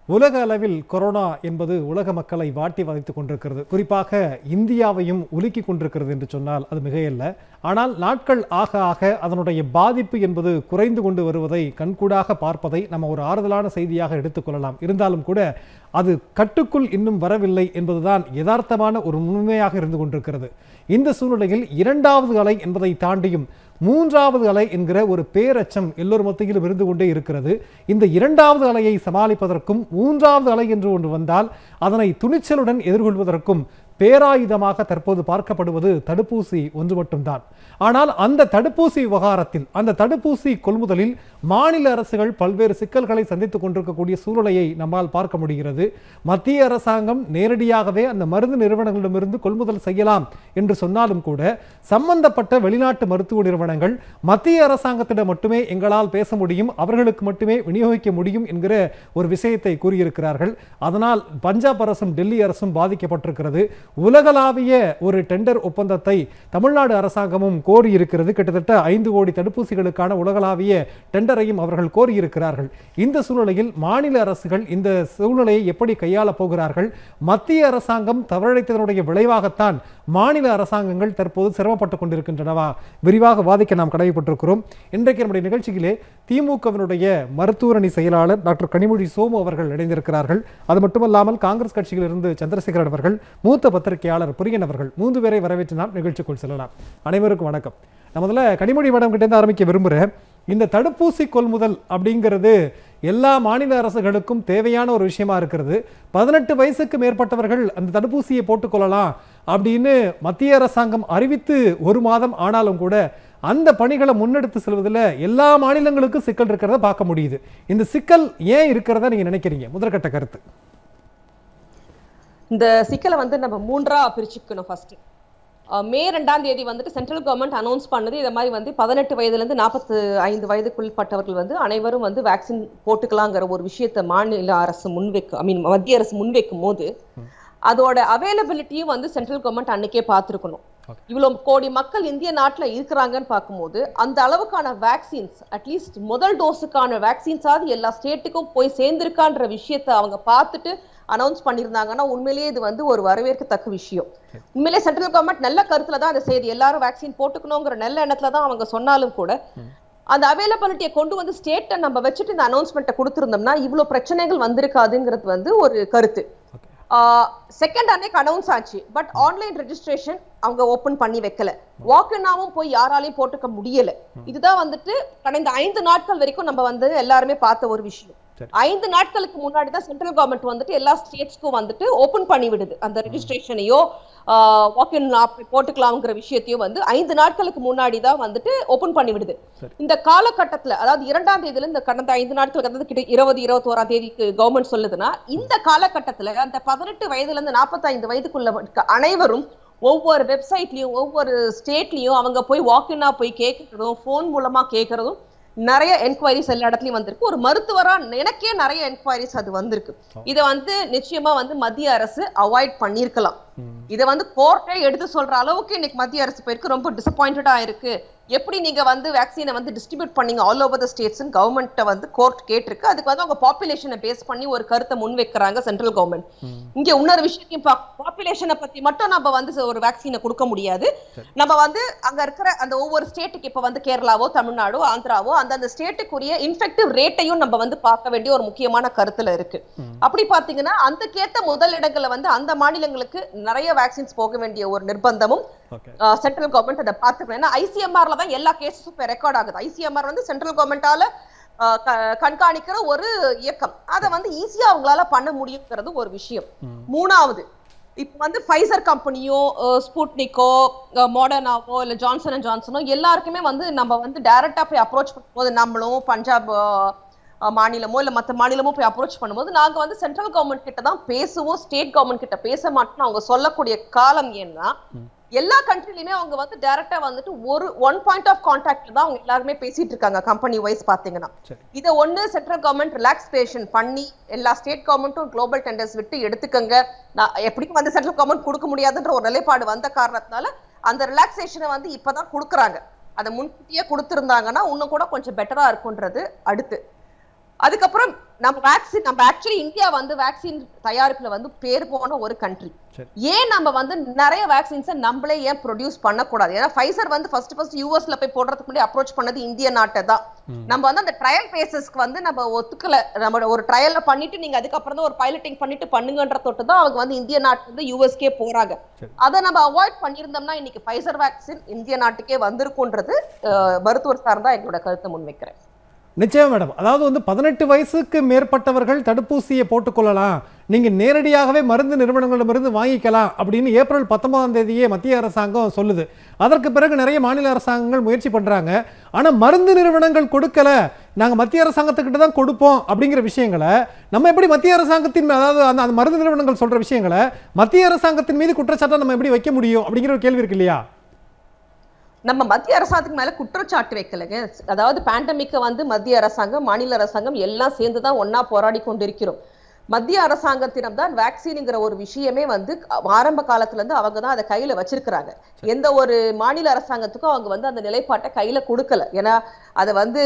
உலக அளவில் கொரோனா என்பது உலக மக்களை வாட்டி வதைத்துக் கொண்டிருக்கிறது குறிப்பாக இந்தியாவையும் உலுக்கி கொண்டிருக்கிறது என்று சொன்னால் அது மிகையல்ல ஆனால் நாட்கள் ஆக ஆக அதனுடைய பாதிப்பு என்பது குறைந்து கொண்டு வருவதை கண்கூடாக பார்ப்பதை நம்ம ஒரு ஆறுதலான செய்தியாக எடுத்துக்கொள்ளலாம் இருந்தாலும் கூட அது கட்டுக்குள் இன்னும் வரவில்லை என்பதுதான் யதார்த்தமான ஒரு உண்மையாக இருந்து கொண்டிருக்கிறது இந்த சூழ்நிலையில் இரண்டாவது அலை என்பதை தாண்டியும் மூன்றாவது அலை என்கிற ஒரு பேரச்சம் எல்லோர் மத்தியிலும் இருந்து கொண்டே இருக்கிறது இந்த இரண்டாவது அலையை சமாளிப்பதற்கும் மூன்றாவது அலை என்று ஒன்று வந்தால் அதனை துணிச்சலுடன் எதிர்கொள்வதற்கும் பேராயுதமாக தற்போது பார்க்கப்படுவது தடுப்பூசி ஒன்று மட்டும்தான் ஆனால் அந்த தடுப்பூசி விவகாரத்தில் அந்த தடுப்பூசி கொள்முதலில் மாநில அரசுகள் பல்வேறு சிக்கல்களை சந்தித்துக் கொண்டிருக்கக்கூடிய சூழ்நிலையை நம்மால் பார்க்க முடிகிறது மத்திய அரசாங்கம் நேரடியாகவே அந்த மருந்து நிறுவனங்களிடமிருந்து கொள்முதல் செய்யலாம் என்று சொன்னாலும் கூட சம்பந்தப்பட்ட வெளிநாட்டு மருத்துவ நிறுவனங்கள் மத்திய அரசாங்கத்திடம் மட்டுமே எங்களால் பேச முடியும் அவர்களுக்கு மட்டுமே விநியோகிக்க முடியும் என்கிற ஒரு விஷயத்தை கூறியிருக்கிறார்கள் அதனால் பஞ்சாப் அரசும் டெல்லி அரசும் பாதிக்கப்பட்டிருக்கிறது உலகளாவிய ஒரு டெண்டர் ஒப்பந்தத்தை தமிழ்நாடு அரசாங்கமும் கோரியிருக்கிறது கிட்டத்தட்ட ஐந்து கோடி தடுப்பூசிகளுக்கான உலகளாவிய டெண்டரையும் அவர்கள் கோரியிருக்கிறார்கள் இந்த சூழ்நிலையில் மாநில அரசுகள் இந்த சூழ்நிலையை எப்படி கையாளப் போகிறார்கள் மத்திய அரசாங்கம் தவறழைத்ததனுடைய விளைவாகத்தான் மாநில அரசாங்கங்கள் தற்போது சிரமப்பட்டுக் கொண்டிருக்கின்றனவா விரிவாக வாதிக்க நாம் கடமைப்பட்டிருக்கிறோம் இன்றைக்கு நம்முடைய நிகழ்ச்சியிலே திமுகவினுடைய மருத்துவரணி செயலாளர் டாக்டர் கனிமொழி சோமு அவர்கள் இணைந்திருக்கிறார்கள் அது மட்டுமல்லாமல் காங்கிரஸ் கட்சியிலிருந்து சந்திரசேகரன் அவர்கள் மூத்த பத்திரிகையாளர் புரியன் அவர்கள் மூன்று பேரை வரவேற்று நாம் நிகழ்ச்சிக்குள் செல்லலாம் அனைவருக்கும் வணக்கம் நான் முதல்ல கனிமொழி மேடம் கிட்ட இருந்து ஆரம்பிக்க விரும்புகிறேன் இந்த தடுப்பூசி கொள்முதல் அப்படிங்கிறது எல்லா மாநில அரசுகளுக்கும் தேவையான ஒரு விஷயமா இருக்கிறது பதினெட்டு வயசுக்கு மேற்பட்டவர்கள் அந்த தடுப்பூசியை போட்டுக்கொள்ளலாம் அப்படின்னு மத்திய அரசாங்கம் அறிவித்து ஒரு மாதம் ஆனாலும் கூட அந்த பணிகளை முன்னெடுத்து செல்வதில் எல்லா மாநிலங்களுக்கும் சிக்கல் இருக்கிறத பார்க்க முடியுது இந்த சிக்கல் ஏன் இருக்கிறதா நீங்க நினைக்கிறீங்க முதற்கட்ட கருத்து இந்த சிக்கலை வந்து நம்ம மூன்றா பிரிச்சுக்கணும் ஃபர்ஸ்ட் மே ரெண்டாம் தேதி வந்துட்டு சென்ட்ரல் கவர்மெண்ட் அனௌன்ஸ் பண்ணது இதை மாதிரி வந்து பதினெட்டு வயதுல இருந்து நாற்பத்து ஐந்து வயதுக்குள்பட்டவர்கள் வந்து அனைவரும் வந்து வேக்சின் போட்டுக்கலாங்கிற ஒரு விஷயத்தை மாநில அரசு முன்வைக்கும் ஐ மீன் மத்திய அரசு முன்வைக்கும் போது அதோட அவைலபிலிட்டியும் வந்து சென்ட்ரல் கவர்மெண்ட் அன்னைக்கே பார்த்துருக்கணும் இவ்வளவு கோடி மக்கள் இந்திய நாட்டுல இருக்கிறாங்கன்னு பார்க்கும்போது அந்த அளவுக்கான வேக்சின்ஸ் அட்லீஸ்ட் முதல் டோஸுக்கான வேக்சின்ஸாவது எல்லா ஸ்டேட்டுக்கும் போய் சேர்ந்திருக்கான்ற விஷயத்தை அவங்க பார்த்துட்டு அனௌன்ஸ் பண்ணியிருந்தாங்கன்னா உண்மையிலேயே இது வந்து ஒரு வரவேற்கத்தக்க விஷயம் உண்மையிலேயே சென்ட்ரல் கவர்மெண்ட் நல்ல கருத்துல தான் அந்த செய்தி எல்லாரும் வேக்சின் போட்டுக்கணுங்கிற நல்ல எண்ணத்துல தான் அவங்க சொன்னாலும் கூட அந்த அவைலபிலிட்டியை கொண்டு வந்து ஸ்டேட்டை நம்ம வச்சுட்டு இந்த அனௌன்ஸ்மெண்ட்டை கொடுத்துருந்தோம்னா இவ்வளவு பிரச்சனைகள் வந்திருக்காதுங்கிறது வந்து ஒரு கருத்து செகண்ட் அன்னைக்கு அனௌன்ஸ் ஆச்சு பட் ஆன்லைன் ரெஜிஸ்ட்ரேஷன் அவங்க ஓபன் பண்ணி வைக்கல வாக்குனாவும் போய் யாராலையும் போட்டுக்க முடியல இதுதான் வந்துட்டு கடந்த ஐந்து நாட்கள் வரைக்கும் நம்ம வந்து எல்லாருமே பார்த்த ஒரு விஷயம் ஐந்து நாட்களுக்கு முன்னாடி தான் சென்ட்ரல் கவர்மெண்ட் வந்துட்டு எல்லா ஸ்டேட்ஸ்க்கும் வந்துட்டு ஓபன் பண்ணி விடுது அந்த ரெஜிஸ்ட்ரேஷனையோ வாக்கின் போட்டுக்கலாம்ங்கிற விஷயத்தையும் வந்து ஐந்து நாட்களுக்கு முன்னாடி தான் வந்துட்டு ஓபன் பண்ணி விடுது இந்த காலகட்டத்துல அதாவது இரண்டாம் தேதியில இந்த கடந்த ஐந்து நாட்களுக்கு அதாவது கிட்ட இருபது இருபத்தோராம் தேதிக்கு கவர்மெண்ட் சொல்லுதுன்னா இந்த காலகட்டத்துல அந்த பதினெட்டு வயதுல இருந்து நாற்பத்தைந்து வயதுக்குள்ள இருக்க அனைவரும் ஒவ்வொரு வெப்சைட்லயும் ஒவ்வொரு ஸ்டேட்லயும் அவங்க போய் வாக்கினா போய் கேட்கறதும் ஃபோன் மூலமா கேட்கறதும் நிறைய என்கொயரிஸ் எல்லா இடத்துலயும் வந்திருக்கு ஒரு மருத்துவரா எனக்கே நிறைய என்கொயரிஸ் அது வந்திருக்கு இதை வந்து நிச்சயமா வந்து மத்திய அரசு அவாய்ட் பண்ணிருக்கலாம் இதை வந்து கோர்ட்டே எடுத்து சொல்ற அளவுக்கு இன்னைக்கு மத்திய அரசு போயிருக்கு ரொம்ப டிசப்பாயிண்டடா இருக்கு எப்படி நீங்க வந்து வேக்சினை வந்து டிஸ்ட்ரிபியூட் பண்ணீங்க ஆல் ஓவர் த ஸ்டேட்ஸ் கவர்மெண்ட்டை வந்து கோர்ட் கேட்டிருக்கு அதுக்கு வந்து அவங்க பாப்புலேஷனை பேஸ் பண்ணி ஒரு கருத்தை முன் வைக்கிறாங்க சென்ட்ரல் கவர்மெண்ட் இங்க இன்னொரு விஷயத்தையும் பாப்புலேஷனை பத்தி மட்டும் நம்ம வந்து ஒரு வேக்சினை கொடுக்க முடியாது நம்ம வந்து அங்க இருக்கிற அந்த ஒவ்வொரு ஸ்டேட்டுக்கு இப்ப வந்து கேரளாவோ தமிழ்நாடோ ஆந்திராவோ அந்தந்த ஸ்டேட்டுக்குரிய இன்ஃபெக்டிவ் ரேட்டையும் நம்ம வந்து பார்க்க வேண்டிய ஒரு முக்கியமான கருத்துல இருக்கு அப்படி பாத்தீங்கன்னா அந்த கேட்ட முதல் இடங்கள்ல வந்து அந்த மாநிலங்களுக்கு நிறைய வேக்சின்ஸ் போக வேண்டிய ஒரு நிர்பந்தமும் சென்ட்ரல் கவர்மெண்ட் அதை பார்த்துக்கணும் ஏன்னா ஐசிஎம்ஆர்ல தான் எல்லா கேசஸும் இப்போ ரெக்கார்ட் ஆகுது ஐசிஎம்ஆர் வந்து சென்ட்ரல் கவர்மெண்டால கண்காணிக்கிற ஒரு இயக்கம் அதை வந்து ஈஸியா அவங்களால பண்ண முடியுங்கிறது ஒரு விஷயம் மூணாவது இப்ப வந்து ஃபைசர் கம்பெனியோ ஸ்புட்னிக்கோ மாடர்னாவோ இல்ல ஜான்சன் அண்ட் ஜான்சனோ எல்லாருக்குமே வந்து நம்ம வந்து டைரக்டா போய் அப்ரோச் பண்ணும்போது நம்மளும் பஞ்சாப் மாநிலமோ இல்ல மத்த மாநிலமோ போய் அப்ரோச் பண்ணும்போது நாங்க வந்து சென்ட்ரல் கவர்மெண்ட் கிட்ட தான் பேசுவோம் ஸ்டேட் கவர்மெண்ட் கிட்ட பேச மாட்டோம் அவங்க சொல்லக்கூடிய காலம் ஏன்னா எல்லா கண்ட்ரிலயுமே அவங்க வந்து டைரக்டா வந்துட்டு ஒரு ஒன் பாயிண்ட் ஆஃப் கான்டாக்ட்ல தான் அவங்க எல்லாருமே பேசிட்டு இருக்காங்க கம்பெனி வைஸ் பாத்தீங்கன்னா இதை ஒண்ணு சென்ட்ரல் கவர்மெண்ட் ரிலாக்ஸ்பேஷன் பண்ணி எல்லா ஸ்டேட் கவர்மெண்ட்டும் குளோபல் டெண்டர்ஸ் விட்டு எடுத்துக்கங்க நான் எப்படியும் வந்து சென்ட்ரல் கவர்மெண்ட் கொடுக்க முடியாதுன்ற ஒரு நிலைப்பாடு வந்த காரணத்தினால அந்த ரிலாக்ஸேஷனை வந்து இப்பதான் கொடுக்குறாங்க அதை முன்கூட்டியே கொடுத்துருந்தாங்கன்னா இன்னும் கூட கொஞ்சம் பெட்டரா இருக்கும்ன்றது அடுத்து அதுக்கப்புறம் நம்ம வேக்சின் நம்ம ஆக்சுவலி இந்தியா வந்து வேக்சின் தயாரிப்புல வந்து பேர் போன ஒரு கண்ட்ரி சரி. ஏன் நம்ம வந்து நிறைய வேக்சின்ஸை நம்மளே ஏன் ப்ரொடியூஸ் பண்ணக்கூடாது ஏன்னா ஃபைசர் வந்து ஃபர்ஸ்ட் ஃபர்ஸ்ட் யூஎஸ்ல போய் போடுறதுக்கு முன்னாடி அப்ரோச் பண்ணது இந்திய நாட்டை தான் நம்ம வந்து அந்த ட்ரையல் பேசஸ்க்கு வந்து நம்ம ஒத்துக்கல நம்ம ஒரு ட்ரையல்ல பண்ணிட்டு நீங்க அதுக்கப்புறம் தான் ஒரு பைலட்டிங் பண்ணிட்டு பண்ணுங்கன்ற தொட்டு தான் அவங்க வந்து இந்திய நாட்டுல இருந்து யூஎஸ்கே போறாங்க சரி. அதை நம்ம அவாய்ட் பண்ணியிருந்தோம்னா இன்னைக்கு ஃபைசர் வேக்சின் இந்திய நாட்டுக்கே வந்திருக்குன்றது அஹ், மருத்துவர் சார்ந்தா எங்களோட கருத்தை முன்வைக்கிறேன் நிச்சயம் மேடம் அதாவது வந்து பதினெட்டு வயசுக்கு மேற்பட்டவர்கள் தடுப்பூசியை போட்டுக்கொள்ளலாம் நீங்க நேரடியாகவே மருந்து நிறுவனங்களிடமிருந்து வாங்கிக்கலாம் அப்படின்னு ஏப்ரல் பத்தொன்பதாம் தேதியே மத்திய அரசாங்கம் சொல்லுது அதற்கு பிறகு நிறைய மாநில அரசாங்கங்கள் முயற்சி பண்றாங்க ஆனா மருந்து நிறுவனங்கள் கொடுக்கல நாங்க மத்திய அரசாங்கத்துக்கிட்ட தான் கொடுப்போம் அப்படிங்கிற விஷயங்களை நம்ம எப்படி மத்திய அரசாங்கத்தின் மீ- அதாவது அந்த அந்த மருந்து நிறுவனங்கள் சொல்ற விஷயங்களை மத்திய அரசாங்கத்தின் மீது குற்றச்சாட்டை நம்ம எப்படி வைக்க முடியும் அப்படிங்கிற ஒரு கேள்வி இருக்கு இல்லையா நம்ம மத்திய அரசாங்கத்துக்கு மேல குற்றச்சாட்டு வைக்கலங்க அதாவது பேண்டமிக்கை வந்து மத்திய அரசாங்கம் மாநில அரசாங்கம் எல்லாம் சேர்ந்து தான் ஒண்ணா போராடி கொண்டிருக்கிறோம் மத்திய அரசாங்கத்திடம் தான் வேக்சின்ங்கிற ஒரு விஷயமே வந்து ஆரம்ப காலத்துல இருந்து அவங்க தான் அதை கையில வச்சிருக்கிறாங்க எந்த ஒரு மாநில அரசாங்கத்துக்கும் அவங்க வந்து அந்த நிலைப்பாட்டை கையில கொடுக்கல ஏன்னா அதை வந்து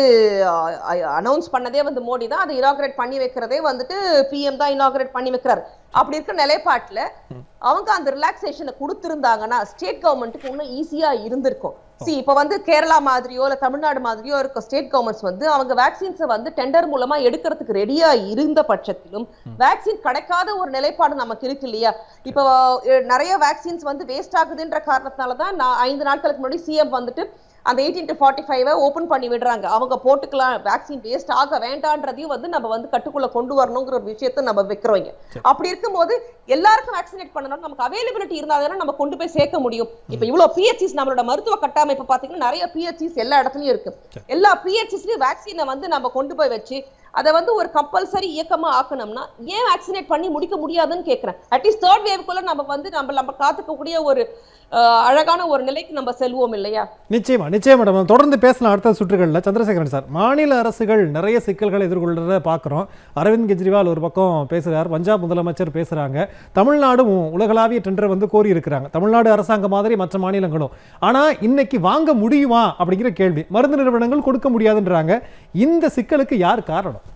அனௌன்ஸ் பண்ணதே வந்து மோடி தான் அதை இனாகிரேட் பண்ணி வைக்கிறதே வந்துட்டு பிஎம் தான் இனாகிரேட் பண்ணி வைக்கிறாரு அப்படி இருக்கிற நிலைப்பாட்டுல அவங்க அந்த ரிலாக்ஸேஷனை கொடுத்திருந்தாங்கன்னா ஸ்டேட் கவர்மெண்ட்டுக்கு இன்னும் ஈஸியா இருந்திருக்கும் சி இப்ப வந்து கேரளா மாதிரியோ இல்ல தமிழ்நாடு மாதிரியோ இருக்க ஸ்டேட் கவர்மெண்ட்ஸ் வந்து அவங்க வேக்சின்ஸை வந்து டெண்டர் மூலமா எடுக்கிறதுக்கு ரெடியா இருந்த பட்சத்திலும் வேக்சின் கிடைக்காத ஒரு நிலைப்பாடு நமக்கு இருக்கு இல்லையா இப்போ அஹ், நிறைய வேக்சின்ஸ் வந்து வேஸ்ட் ஆகுதுன்ற காரணத்தினால தான் நான் ஐந்து நாட்களுக்கு முன்னாடி சிஎம் வந்துட்டு அந்த eighteen to forty five open பண்ணி விடுறாங்க அவங்க போட்டுக்கலாம் வேக்சின் வேஸ்ட் ஆக வேண்டான்றதையும் வந்து நம்ம வந்து கட்டுக்குள்ள கொண்டு வரணுங்கிற ஒரு விஷயத்த நம்ம வைக்கிறோங்க அப்படி இருக்கும்போது எல்லாருக்கும் வேக்சினேட் பண்ணணும் நமக்கு அவைலபிலிட்டி இருந்தா தானே நம்ம கொண்டு போய் சேர்க்க முடியும் இப்ப இவ்வளவு பிஹெச்சிஸ் நம்மளோட மருத்துவ கட்டமைப்பு பாத்தீங்கன்னா நிறைய பிஹெச்சிஸ் எல்லா இடத்துலயும் இருக்கு எல்லா பிஹெச்சிஸ்லயும் வேக்சினை வந்து நம்ம கொண்டு போய் வச்சு அதை வந்து ஒரு கம்பல்சரி இயக்கமா ஆக்கணும்னா ஏன் வேக்சினேட் பண்ணி முடிக்க முடியாதுன்னு கேக்குறேன் அட்லீஸ்ட் தேர்ட் வேவ்க்குள்ள நம்ம வந்து நம்ம நம்ம காத்துக்கக்கூடிய ஒரு அஹ், அழகான ஒரு நிலைக்கு நம்ம செல்வோம் இல்லையா நிச்சயமா நிச்சயம் மேடம் நம்ம தொடர்ந்து பேசலாம் அடுத்த சுற்றுகளில் சந்திரசேகரன் சார் மாநில அரசுகள் நிறைய சிக்கல்களை எதிர்கொள்றத பார்க்குறோம் அரவிந்த் கெஜ்ரிவால் ஒரு பக்கம் பேசுகிறார் பஞ்சாப் முதலமைச்சர் பேசுகிறாங்க தமிழ்நாடும் உலகளாவிய டெண்டரை வந்து கோரி இருக்கிறாங்க தமிழ்நாடு அரசாங்கம் மாதிரி மற்ற மாநிலங்களும் ஆனால் இன்னைக்கு வாங்க முடியுமா அப்படிங்கிற கேள்வி மருந்து நிறுவனங்கள் கொடுக்க முடியாதுன்றாங்க இந்த சிக்கலுக்கு யார் காரணம்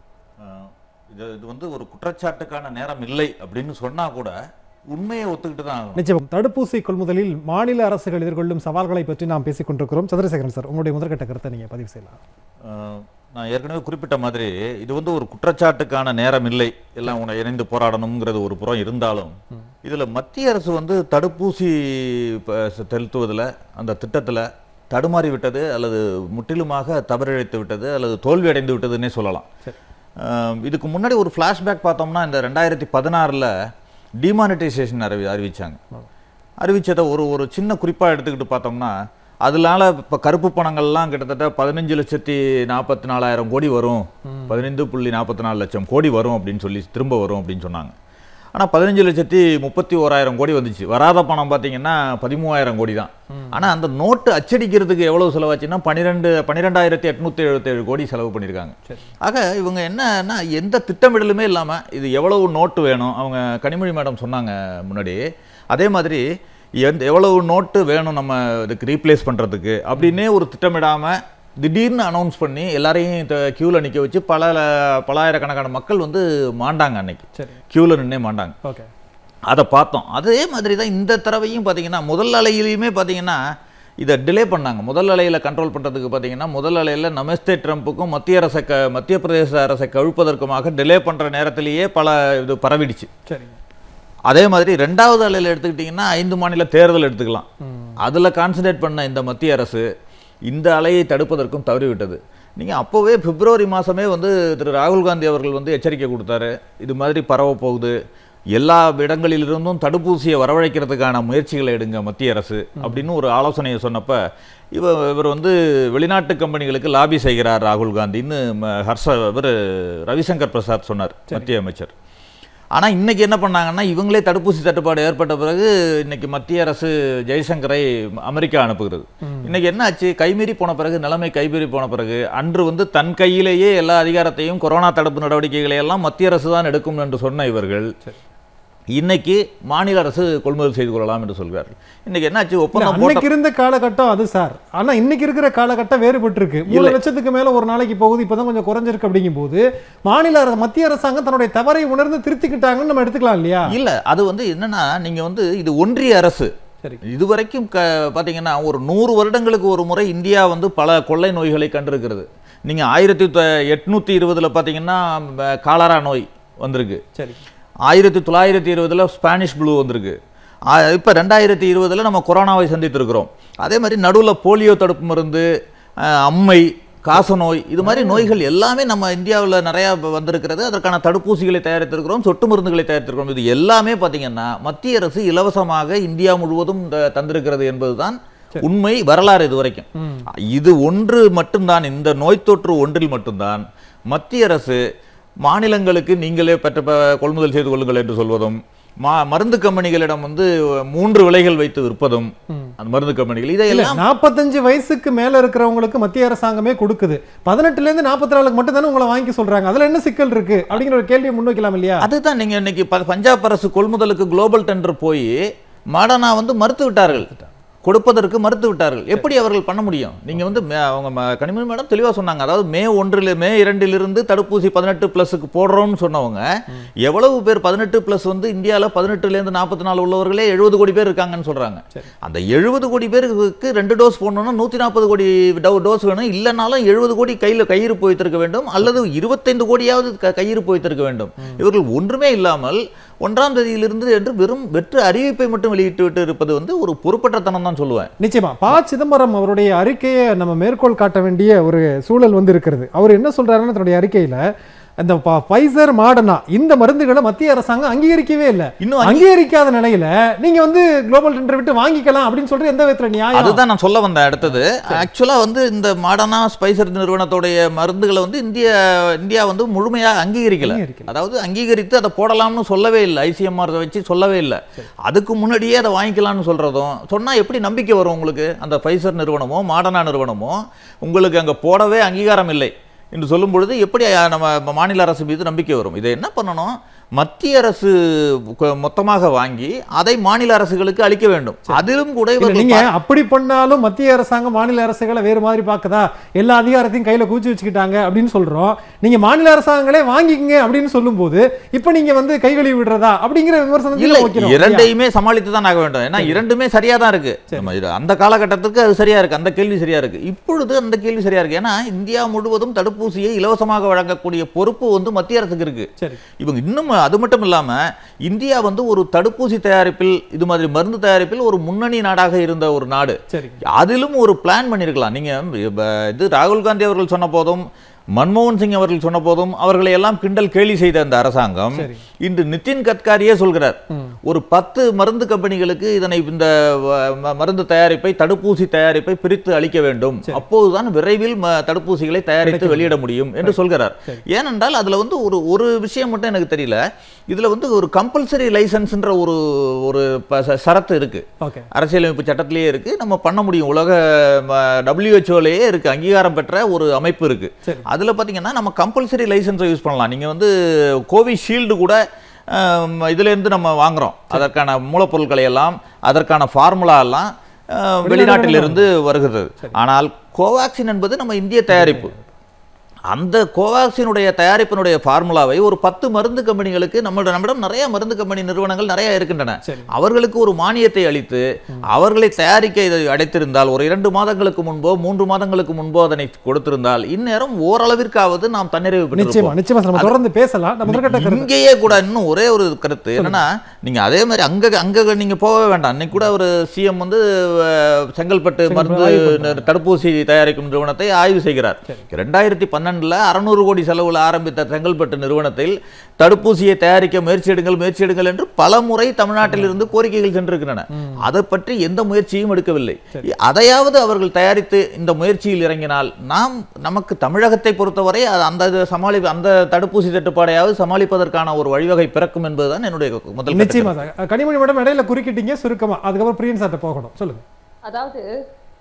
ஆஹ் இது இது வந்து ஒரு குற்றச்சாட்டுக்கான நேரம் இல்லை அப்படின்னு சொன்னா கூட உண்மையை ஒத்துக்கிட்டு தான் ஆகணும் நிச்சயம் தடுப்பூசி கொள்முதலில் மாநில அரசுகள் எதிர்கொள்ளும் சவால்களை பற்றி நாம் பேசிக் கொண்டிருக்கிறோம் சந்திரசேகரன் சார் உங்களுடைய முதற்கட்ட கருத்தை நீங்கள் பதிவு செய்யலாம் ஆஹ் நான் ஏற்கனவே குறிப்பிட்ட மாதிரி இது வந்து ஒரு குற்றச்சாட்டுக்கான நேரம் இல்லை எல்லாம் உன இணைந்து போராடணுங்கிறது ஒரு புறம் இருந்தாலும் இதுல மத்திய அரசு வந்து தடுப்பூசி ப- செலுத்துவதில் அந்த திட்டத்துல தடுமாறி விட்டது அல்லது முற்றிலுமாக தவறிழைத்து விட்டது அல்லது தோல்வி அடைந்து விட்டதுன்னே சொல்லலாம் ஆஹ் இதுக்கு முன்னாடி ஒரு ஃப்ளாஷ்பேக் பார்த்தோம்னா இந்த ரெண்டாயிரத்தி பதினாறில் டிமானிட்டைசேஷன் அறிவி அறிவிச்சாங்க அறிவிச்சதை ஒரு ஒரு சின்ன குறிப்பாக எடுத்துக்கிட்டு பார்த்தோம்னா அதனால இப்போ கருப்பு பணங்கள்லாம் கிட்டத்தட்ட பதினஞ்சு லட்சத்தி நாற்பத்தி நாலாயிரம் கோடி வரும் பதினைந்து புள்ளி நாற்பத்தி நாலு லட்சம் கோடி வரும் அப்படின்னு சொல்லி திரும்ப வரும் அப்படின்னு சொன்னாங்க ஆனால் பதினஞ்சு லட்சத்தி முப்பத்தி ஓராயிரம் கோடி வந்துச்சு வராத பணம் பார்த்தீங்கன்னா பதிமூவாயிரம் கோடி தான் ஆனால் அந்த நோட்டு அச்சடிக்கிறதுக்கு எவ்வளவு செலவாச்சுன்னா பன்னிரெண்டு பன்னிரெண்டாயிரத்தி எட்நூத்தி எழுபத்தேழு கோடி செலவு பண்ணியிருக்காங்க ஆக இவங்க என்னன்னா எந்த திட்டமிடலுமே இல்லாமல் இது எவ்வளவு நோட்டு வேணும் அவங்க கனிமொழி மேடம் சொன்னாங்க முன்னாடி அதே மாதிரி எந்த எவ்வளவு நோட்டு வேணும் நம்ம இதுக்கு ரீப்ளேஸ் பண்ணுறதுக்கு அப்படின்னே ஒரு திட்டமிடாமல் திடீர்னு அனௌன்ஸ் பண்ணி எல்லாரையும் க்யூவில் நிற்க வச்சு பல பலாயிரக்கணக்கான மக்கள் வந்து மாண்டாங்க அன்னைக்கு சரி க்யூவில் நின்னே மாண்டாங்க ஓகே அதை பார்த்தோம் அதே மாதிரி தான் இந்த தடவையும் பார்த்தீங்கன்னா முதல் அலையிலையுமே பார்த்தீங்கன்னா இதை டிலே பண்ணாங்க முதல் அலையில் கண்ட்ரோல் பண்ணுறதுக்கு பார்த்தீங்கன்னா முதல் அலையில் நமஸ்தே ட்ரம்ப்புக்கும் மத்திய அரசை க மத்திய பிரதேச அரசை கவிழ்ப்பதற்குமாக டிலே பண்ணுற நேரத்திலேயே பல இது பரவிடுச்சு சரிங்க அதே மாதிரி ரெண்டாவது அலையில் எடுத்துக்கிட்டிங்கன்னா ஐந்து மாநில தேர்தல் எடுத்துக்கலாம் ம். அதில் கான்சன்ட்ரேட் பண்ண இந்த மத்திய அரசு இந்த அலையை தடுப்பதற்கும் தவறிவிட்டது நீங்கள் அப்போவே பிப்ரவரி மாதமே வந்து திரு ராகுல் காந்தி அவர்கள் வந்து எச்சரிக்கை கொடுத்தாரு இது மாதிரி பரவ போகுது எல்லா இடங்களிலிருந்தும் தடுப்பூசியை வரவழைக்கிறதுக்கான முயற்சிகளை எடுங்க மத்திய அரசு அப்படின்னு ஒரு ஆலோசனையை சொன்னப்ப இவர் இவர் வந்து வெளிநாட்டு கம்பெனிகளுக்கு லாபி செய்கிறார் ராகுல் காந்தின்னு ம- ஹர்ஷ இவர் ரவிசங்கர் பிரசாத் சொன்னார் மத்திய அமைச்சர் ஆனா இன்னைக்கு என்ன பண்ணாங்கன்னா இவங்களே தடுப்பூசி தட்டுப்பாடு ஏற்பட்ட பிறகு இன்னைக்கு மத்திய அரசு ஜெய்சங்கரை அமெரிக்கா அனுப்புகிறது இன்னைக்கு என்ன ஆச்சு கைமீறி போன பிறகு நிலைமை கைமீறி போன பிறகு அன்று வந்து தன் கையிலேயே எல்லா அதிகாரத்தையும் கொரோனா தடுப்பு நடவடிக்கைகளை எல்லாம் மத்திய அரசு தான் எடுக்கும் என்று சொன்ன இவர்கள் இன்னைக்கு மாநில அரசு கொள்முதல் செய்து கொள்ளலாம் என்று சொல்கிறார்கள் இன்னைக்கு என்னாச்சு இல்ல, ஒப்பந்தம் போட்ட அன்னைக்கு இருந்த காலகட்டம் அது சார் ஆனா இன்னைக்கு இருக்கிற காலகட்டம் வேறுபட்டு இருக்கு மூணு இல்லை. லட்சத்துக்கு மேல ஒரு நாளைக்கு போகுது இப்பதான் கொஞ்சம் குறைஞ்சிருக்கு அப்படிங்கும்போது மாநில அரசு மத்திய அரசாங்கம் தன்னுடைய தவறை உணர்ந்து திருத்திக்கிட்டாங்கன்னு நம்ம எடுத்துக்கலாம் இல்லையா இல்ல அது வந்து என்னன்னா நீங்க வந்து இது ஒன்றிய அரசு சரி இதுவரைக்கும் க பார்த்தீங்கன்னா ஒரு நூறு வருடங்களுக்கு ஒரு முறை இந்தியா வந்து பல கொள்ளை நோய்களை கண்டிருக்கிறது நீங்க ஆயிரத்தி எட்நூத்தி இருபதுல பார்த்தீங்கன்னா ம, காலரா நோய் வந்திருக்கு சரி ஆயிரத்தி தொள்ளாயிரத்தி இருபதுல ஸ்பானிஷ் ப்ளூ வந்திருக்கு ஆ, இப்ப ரெண்டாயிரத்தி இருபதுல நம்ம கொரோனாவை சந்தித்திருக்கிறோம் அதே மாதிரி நடுவுல போலியோ தடுப்பு மருந்து ஆ, அம்மை காசநோய் இது மாதிரி நோய்கள் எல்லாமே நம்ம இந்தியாவில் நிறைய வ- வந்திருக்கிறது அதற்கான தடுப்பூசிகளை தயாரித்திருக்கிறோம் சொட்டு மருந்துகளை தயாரித்திருக்கிறோம் இது எல்லாமே பார்த்தீங்கன்னா மத்திய அரசு இலவசமாக இந்தியா முழுவதும் த- தந்திருக்கிறது என்பதுதான் உண்மை வரலாறு இது வரைக்கும் ம். இது ஒன்று மட்டும்தான் இந்த நோய் தொற்று ஒன்றில் மட்டும்தான் மத்திய அரசு மாநிலங்களுக்கு நீங்களே பெற்ற ப- கொள்முதல் செய்து கொள்ளுங்கள் என்று சொல்வதும் மா மருந்து கம்பெனிகளிடம் வந்து மூன்று விலைகள் வைத்து விற்பதும் ம். அந்த மருந்து கம்பெனிகள் இல்ல இதையெல்லாம் நாற்பத்தஞ்சு வயசுக்கு மேல இருக்கிறவங்களுக்கு மத்திய அரசாங்கமே கொடுக்குது பதினெட்டுல இருந்து நாற்பத்தி நாலுக்கு மட்டும் தானே உங்களை வாங்கி சொல்றாங்க அதுல என்ன சிக்கல் இருக்கு அப்படிங்கிற ஒரு கேள்வியை முன்வைக்கலாம் இல்லையா அதுதான் நீங்க இன்னைக்கு ப- பஞ்சாப் அரசு கொள்முதலுக்கு குளோபல் டெண்டர் போய் மாடனா வந்து மறுத்து விட்டார்கள் கொடுப்பதற்கு மறுத்து விட்டார்கள் எப்படி அவர்கள் பண்ண முடியும் நீங்க வந்து மே- அவங்க ம- கனிமொழி மேடம் தெளிவா சொன்னாங்க அதாவது மே ஒன்றில் மே இரண்டிலிருந்து தடுப்பூசி பதினெட்டு பிளஸுக்கு போடுறோம்னு சொன்னவங்க எவ்வளவு பேர் பதினெட்டு பிளஸ் வந்து இந்தியாவில் பதினெட்டுல இருந்து நாற்பத்தி நாலு உள்ளவர்களே எழுபது கோடி பேர் இருக்காங்கன்னு சொல்றாங்க சரி. அந்த எழுபது கோடி பேருக்கு ரெண்டு டோஸ் போடணும்னா நூத்தி நாற்பது கோடி டோஸ் வேணும் இல்லைனாலும் எழுபது கோடி கையில கையிருப்பு வைத்திருக்க வேண்டும் அல்லது இருபத்தைந்து கோடியாவது க- கையிருப்பு வைத்திருக்க வேண்டும் இவர்கள் ஒன்றுமே இல்லாமல் ஒன்றாம் தேதியிலிருந்து என்று வெறும் வெற்று அறிவிப்பை மட்டும் வெளியிட்டு விட்டு இருப்பது வந்து ஒரு பொறுப்பற்றத்தனம் தான் சொல்லுவேன் நிச்சயமா ப சிதம்பரம் அவருடைய அறிக்கையை நம்ம மேற்கோள் காட்ட வேண்டிய ஒரு சூழல் வந்து இருக்கிறது அவர் என்ன சொல்றாருன்னா தன்னுடைய அறிக்கையில அந்த பைசர் மாடனா இந்த மருந்துகளை மத்திய அரசாங்கம் அங்கீகரிக்கவே இல்லை இன்னும் அங்கீ- அங்கீகரிக்காத நிலையில நீங்க வந்து குளோபல் டெண்டர் விட்டு வாங்கிக்கலாம் அப்படின்னு சொல்ற எந்த விதத்துல நியாயம் அதுதான் நான் சொல்ல வந்தேன் அடுத்தது ஆக்சுவலா வந்து இந்த மாடர்னா ஸ்பைசர் நிறுவனத்துடைய மருந்துகளை வந்து இந்தியா இந்தியா வந்து முழுமையாக அங்கீகரிக்கல அங்கீகரிக்கல. அதாவது அங்கீகரித்து அதை போடலாம்னு சொல்லவே இல்லை ஐசிஎம்ஆர் வச்சு சொல்லவே இல்லை அதுக்கு முன்னாடியே அதை வாங்கிக்கலாம்னு சொல்றதும் சொன்னா எப்படி நம்பிக்கை வரும் உங்களுக்கு அந்த ஃபைசர் நிறுவனமோ மாடர்னா நிறுவனமோ உங்களுக்கு அங்க போடவே அங்கீகாரம் இல்லை என்று சொல்லும் பொழுது எப்படி அஹ், நம்ம மாநில அரசு மீது நம்பிக்கை வரும் இதை என்ன பண்ணணும் மத்திய அரசு கொ- மொத்தமாக வாங்கி அதை மாநில அரசுகளுக்கு அளிக்க வேண்டும் அதிலும் கூட இல்ல, இவர்கள் நீங்க அப்படி பண்ணாலும் மத்திய அரசாங்கம் மாநில அரசுகளை வேறு மாதிரி பாக்குதா எல்லா அதிகாரத்தையும் கையில கூச்சி வச்சுக்கிட்டாங்க அப்படின்னு சொல்றோம் நீங்க மாநில அரசாங்கங்களே வாங்கிக்கங்க அப்படின்னு சொல்லும்போது இப்ப நீங்க வந்து கை கழுவி விடுறதா அப்படிங்கிற விமர்சனத்தை இல்ல வைக்கிறோம் இல்லையா? இரண்டையுமே சமாளித்து தான் ஆக வேண்டும் ஏன்னா இரண்டுமே சரியா தான் இருக்கு நம்ம இது அந்த காலகட்டத்துக்கு அது சரியா இருக்கு அந்த கேள்வி சரியா இருக்கு இப்பொழுது அந்த கேள்வி சரியா இருக்கு ஏன்னா இந்தியா முழுவதும் தடுப்பூசியை இலவசமாக வழங்கக்கூடிய பொறுப்பு வந்து மத்திய அரசுக்கு இருக்கு சரி இவங்க இன்னும் அது மட்டும் இல்லாம இந்தியா வந்து ஒரு தடுப்பூசி தயாரிப்பில் இது மாதிரி மருந்து தயாரிப்பில் ஒரு முன்னணி நாடாக இருந்த ஒரு நாடு சரி அதிலும் ஒரு பிளான் பண்ணியிருக்கலாம் நீங்க இப்ப இது ராகுல் காந்தி அவர்கள் சொன்ன போதும் மன்மோகன் சிங் அவர்கள் சொன்ன போதும் அவர்களை எல்லாம் கிண்டல் கேலி செய்த அந்த அரசாங்கம் சரி. இன்று நிதின் கட்காரியே சொல்கிறார் ம். ஒரு பத்து மருந்து கம்பெனிகளுக்கு இதனை இந்த வ- ம- மருந்து தயாரிப்பை தடுப்பூசி தயாரிப்பை பிரித்து அளிக்க வேண்டும் அப்போதுதான் விரைவில் ம- தடுப்பூசிகளை தயாரித்து கிடைக்கும். வெளியிட முடியும் என்று சொல்கிறார் ஏனென்றால் அதுல வந்து ஒரு ஒரு விஷயம் மட்டும் எனக்கு தெரியல இதுல வந்து ஒரு கம்பல்சரி லைசன்ஸ்ன்ற ஒரு ஒரு ப- ச- சரத்து இருக்கு ஓகே அரசியலமைப்பு சட்டத்திலேயே இருக்கு நம்ம பண்ண முடியும் உலக டபிள்யூஹெச்ஓலேயே இருக்கு அங்கீகாரம் பெற்ற ஒரு அமைப்பு இருக்கு சரி அதுல பாத்தீங்கன்னா நம்ம கம்பல்சரி லைசன்ஸை யூஸ் பண்ணலாம் நீங்க வந்து கோவிஷீல்டு கூட ஆம், இதுல இருந்து நம்ம வாங்குறோம் அதற்கான மூலப்பொருட்களை எல்லாம் அதற்கான ஃபார்முலா எல்லாம் ஆ, வெளிநாட்டிலிருந்து வருகிறது ஆனால் கோவாக்சின் என்பது நம்ம இந்திய தயாரிப்பு அந்த கோவாக்சினுடைய தயாரிப்பினுடைய ஃபார்முலாவை ஒரு பத்து மருந்து கம்பெனிகளுக்கு நம்மளோட நம்மிடம் நிறைய மருந்து கம்பெனி நிறுவனங்கள் நிறைய இருக்கின்றன சரி. அவர்களுக்கு ஒரு மானியத்தை அளித்து அவர்களை தயாரிக்க இதை அடைத்திருந்தால் ஒரு இரண்டு மாதங்களுக்கு முன்போ மூன்று மாதங்களுக்கு முன்போ அதனை கொடுத்திருந்தால் இந்நேரம் ஓரளவிற்காவது நாம் தன்னிறைவு பெற்றிருப்போம் நிச்சயமா நிச்சயமா நம்ம தொடர்ந்து பேசலாம் நம்ம முதற்கட்ட கருத்து இங்கேயே கூட இன்னும் ஒரே ஒரு கருத்து என்னன்னா நீங்க அதே மாதிரி அங்க அங்க நீங்க போகவே வேண்டாம் இன்னைக்கு கூட ஒரு சிஎம் வந்து அஹ், செங்கல்பட்டு மருந்து ஆய்வு ந- தடுப்பூசி தயாரிக்கும் நிறுவனத்தை ஆய்வு செய்கிறார் ரெண்டாயிரத்தி பன்னெண்டுல அறுநூறு கோடி செலவுல ஆரம்பித்த செங்கல்பட்டு நிறுவனத்தில் தடுப்பூசியை தயாரிக்க முயற்சி எடுங்கள் முயற்சி எடுங்கள் என்று பல முறை தமிழ்நாட்டில் இருந்து கோரிக்கைகள் சென்றிருக்கின்றன அதை பற்றி எந்த முயற்சியும் எடுக்கவில்லை அதையாவது அவர்கள் தயாரித்து இந்த முயற்சியில் இறங்கினால் நாம் நமக்கு தமிழகத்தை பொறுத்தவரை அது அந்த இது சமாளி அந்த தடுப்பூசி தட்டுப்பாடையாவது சமாளிப்பதற்கான ஒரு வழிவகை பிறக்கும் என்பதுதான் என்னுடைய முதல் கருத்து. நிச்சயமா சார் கனிமொழி மேடம் இடையில குறுக்கிட்டீங்க சுருக்கமா அதுக்கப்புறம் பிரியன் சார்ட்ட போகணும் சொல்லுங்க அதாவது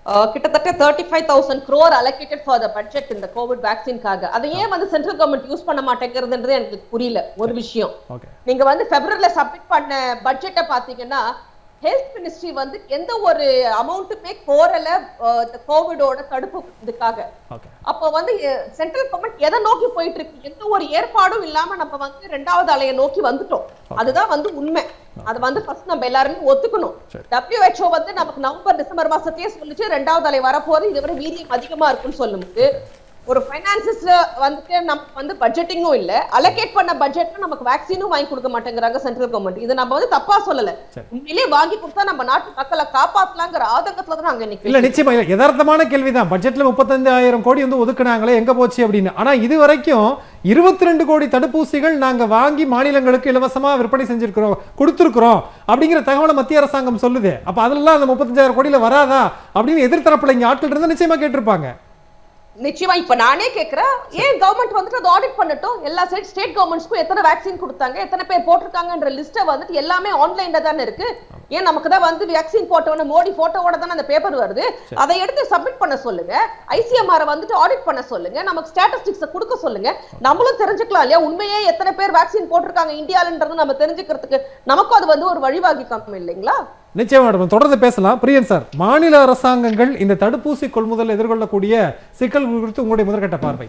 அஹ், கிட்டத்தட்ட thirty five thousand crore allocated for the budget இந்த கோவிட் வேக்சின்காக அதை ஏன் வந்து சென்ட்ரல் கவர்மெண்ட் யூஸ் பண்ண மாட்டேங்கிறதுன்றது எனக்கு புரியல ஒரு விஷயம் ஓகே நீங்க வந்து பிப்ரவரில சப்மிட் பண்ண பட்ஜெட்டை பாத்தீங்கன்னா ஹெல்த் மினிஸ்ட்ரி வந்து எந்த ஒரு அமௌண்ட்டுமே கோரல அஹ், இந்த கோவிடோட தடுப்பு இதுக்காக ஓகே அப்போ வந்து சென்ட்ரல் கவர்மெண்ட் எதை நோக்கி போயிட்டு இருக்கு எந்த ஒரு ஏற்பாடும் இல்லாம நம்ம வந்து ரெண்டாவது அலையை நோக்கி வந்துட்டோம் அதுதான் வந்து உண்மை அது வந்து ஃபர்ஸ்ட் நம்ம எல்லாருமே ஒத்துக்கணும் சரி. WHO வந்து நமக்கு நவம்பர் டிசம்பர் மாசத்தையே சொல்லிச்சு ரெண்டாவது அலை வரப்போகுது இதுவரை வீரியம் அதிகமா இருக்குன்னு சொல்லும்போது ஒரு ஃபைனான்சஸ்ல வந்துட்டு நமக்கு வந்து பட்ஜெட்டிங்கும் இல்ல அலோகேட் பண்ண பட்ஜெட்ல நமக்கு வேக்சினும் வாங்கி கொடுக்க மாட்டேங்கிறாங்க சென்ட்ரல் கவர்மெண்ட் இது நம்ம வந்து தப்பா சொல்லல சரி. உண்மையிலேயே வாங்கி கொடுத்தா நம்ம நாட்டு மக்களை காப்பாத்தலாங்கிற ஆதங்கத்துல தான் நாங்க இன்னைக்கு இல்ல நிச்சயமா இல்ல யதார்த்தமான கேள்விதான் பட்ஜெட்ல முப்பத்தஞ்சாயிரம் கோடி வந்து ஒதுக்குனாங்களே எங்க போச்சு அப்படின்னு ஆனா இது வரைக்கும் இருபத்தி ரெண்டு கோடி தடுப்பூசிகள் நாங்க வாங்கி மாநிலங்களுக்கு இலவசமா விற்பனை செஞ்சிருக்கிறோம் கொடுத்திருக்கிறோம் அப்படிங்கிற தகவலை மத்திய அரசாங்கம் சொல்லுது அப்ப அதெல்லாம் அந்த முப்பத்தஞ்சாயிரம் கோடியில வராதா அப்படின்னு எதிர்த்தரப்புல இங்க ஆட்கள் இருந்தா நிச்சயமா கேட்டிருப்பாங்க நிச்சயமா இப்ப நானே கேக்குறேன் ஏன் கவர்மெண்ட் வந்துட்டு அதை ஆடிட் பண்ணட்டும் எல்லா ஸ்டேட் ஸ்டேட் கவர்மெண்ட்ஸ்க்கும் எத்தனை வேக்சின் கொடுத்தாங்க எத்தனை பேர் போட்டிருக்காங்கன்ற லிஸ்ட்டை வந்துட்டு எல்லாமே ஆன்லைன்ல தானே இருக்கு ஏன் நமக்கு தான் வந்து வேக்சின் போட்டவன மோடி போட்டோவோட தானே அந்த பேப்பர் வருது அதை எடுத்து சப்மிட் பண்ண சொல்லுங்க ஐசிஎம்ஆர் வந்துட்டு ஆடிட் பண்ண சொல்லுங்க நமக்கு ஸ்டாட்டிஸ்டிக்ஸ் கொடுக்க சொல்லுங்க நம்மளும் தெரிஞ்சுக்கலாம் இல்லையா உண்மையே எத்தனை பேர் வேக்சின் போட்டிருக்காங்க இந்தியாலன்றது நம்ம தெரிஞ்சுக்கிறதுக்கு நமக்கும் அது வந்து ஒரு வழிவாகி காட்டும் இல்லைங்களா நிச்சயமா மேடம் தொடர்ந்து பேசலாம் பிரியன் சார் மாநில அரசாங்கங்கள் இந்த தடுப்பூசி கொள்முதல் எதிர்கொள்ளக்கூடிய சிக்கல் குறித்து உங்களுடைய முதற்கட்ட பார்வை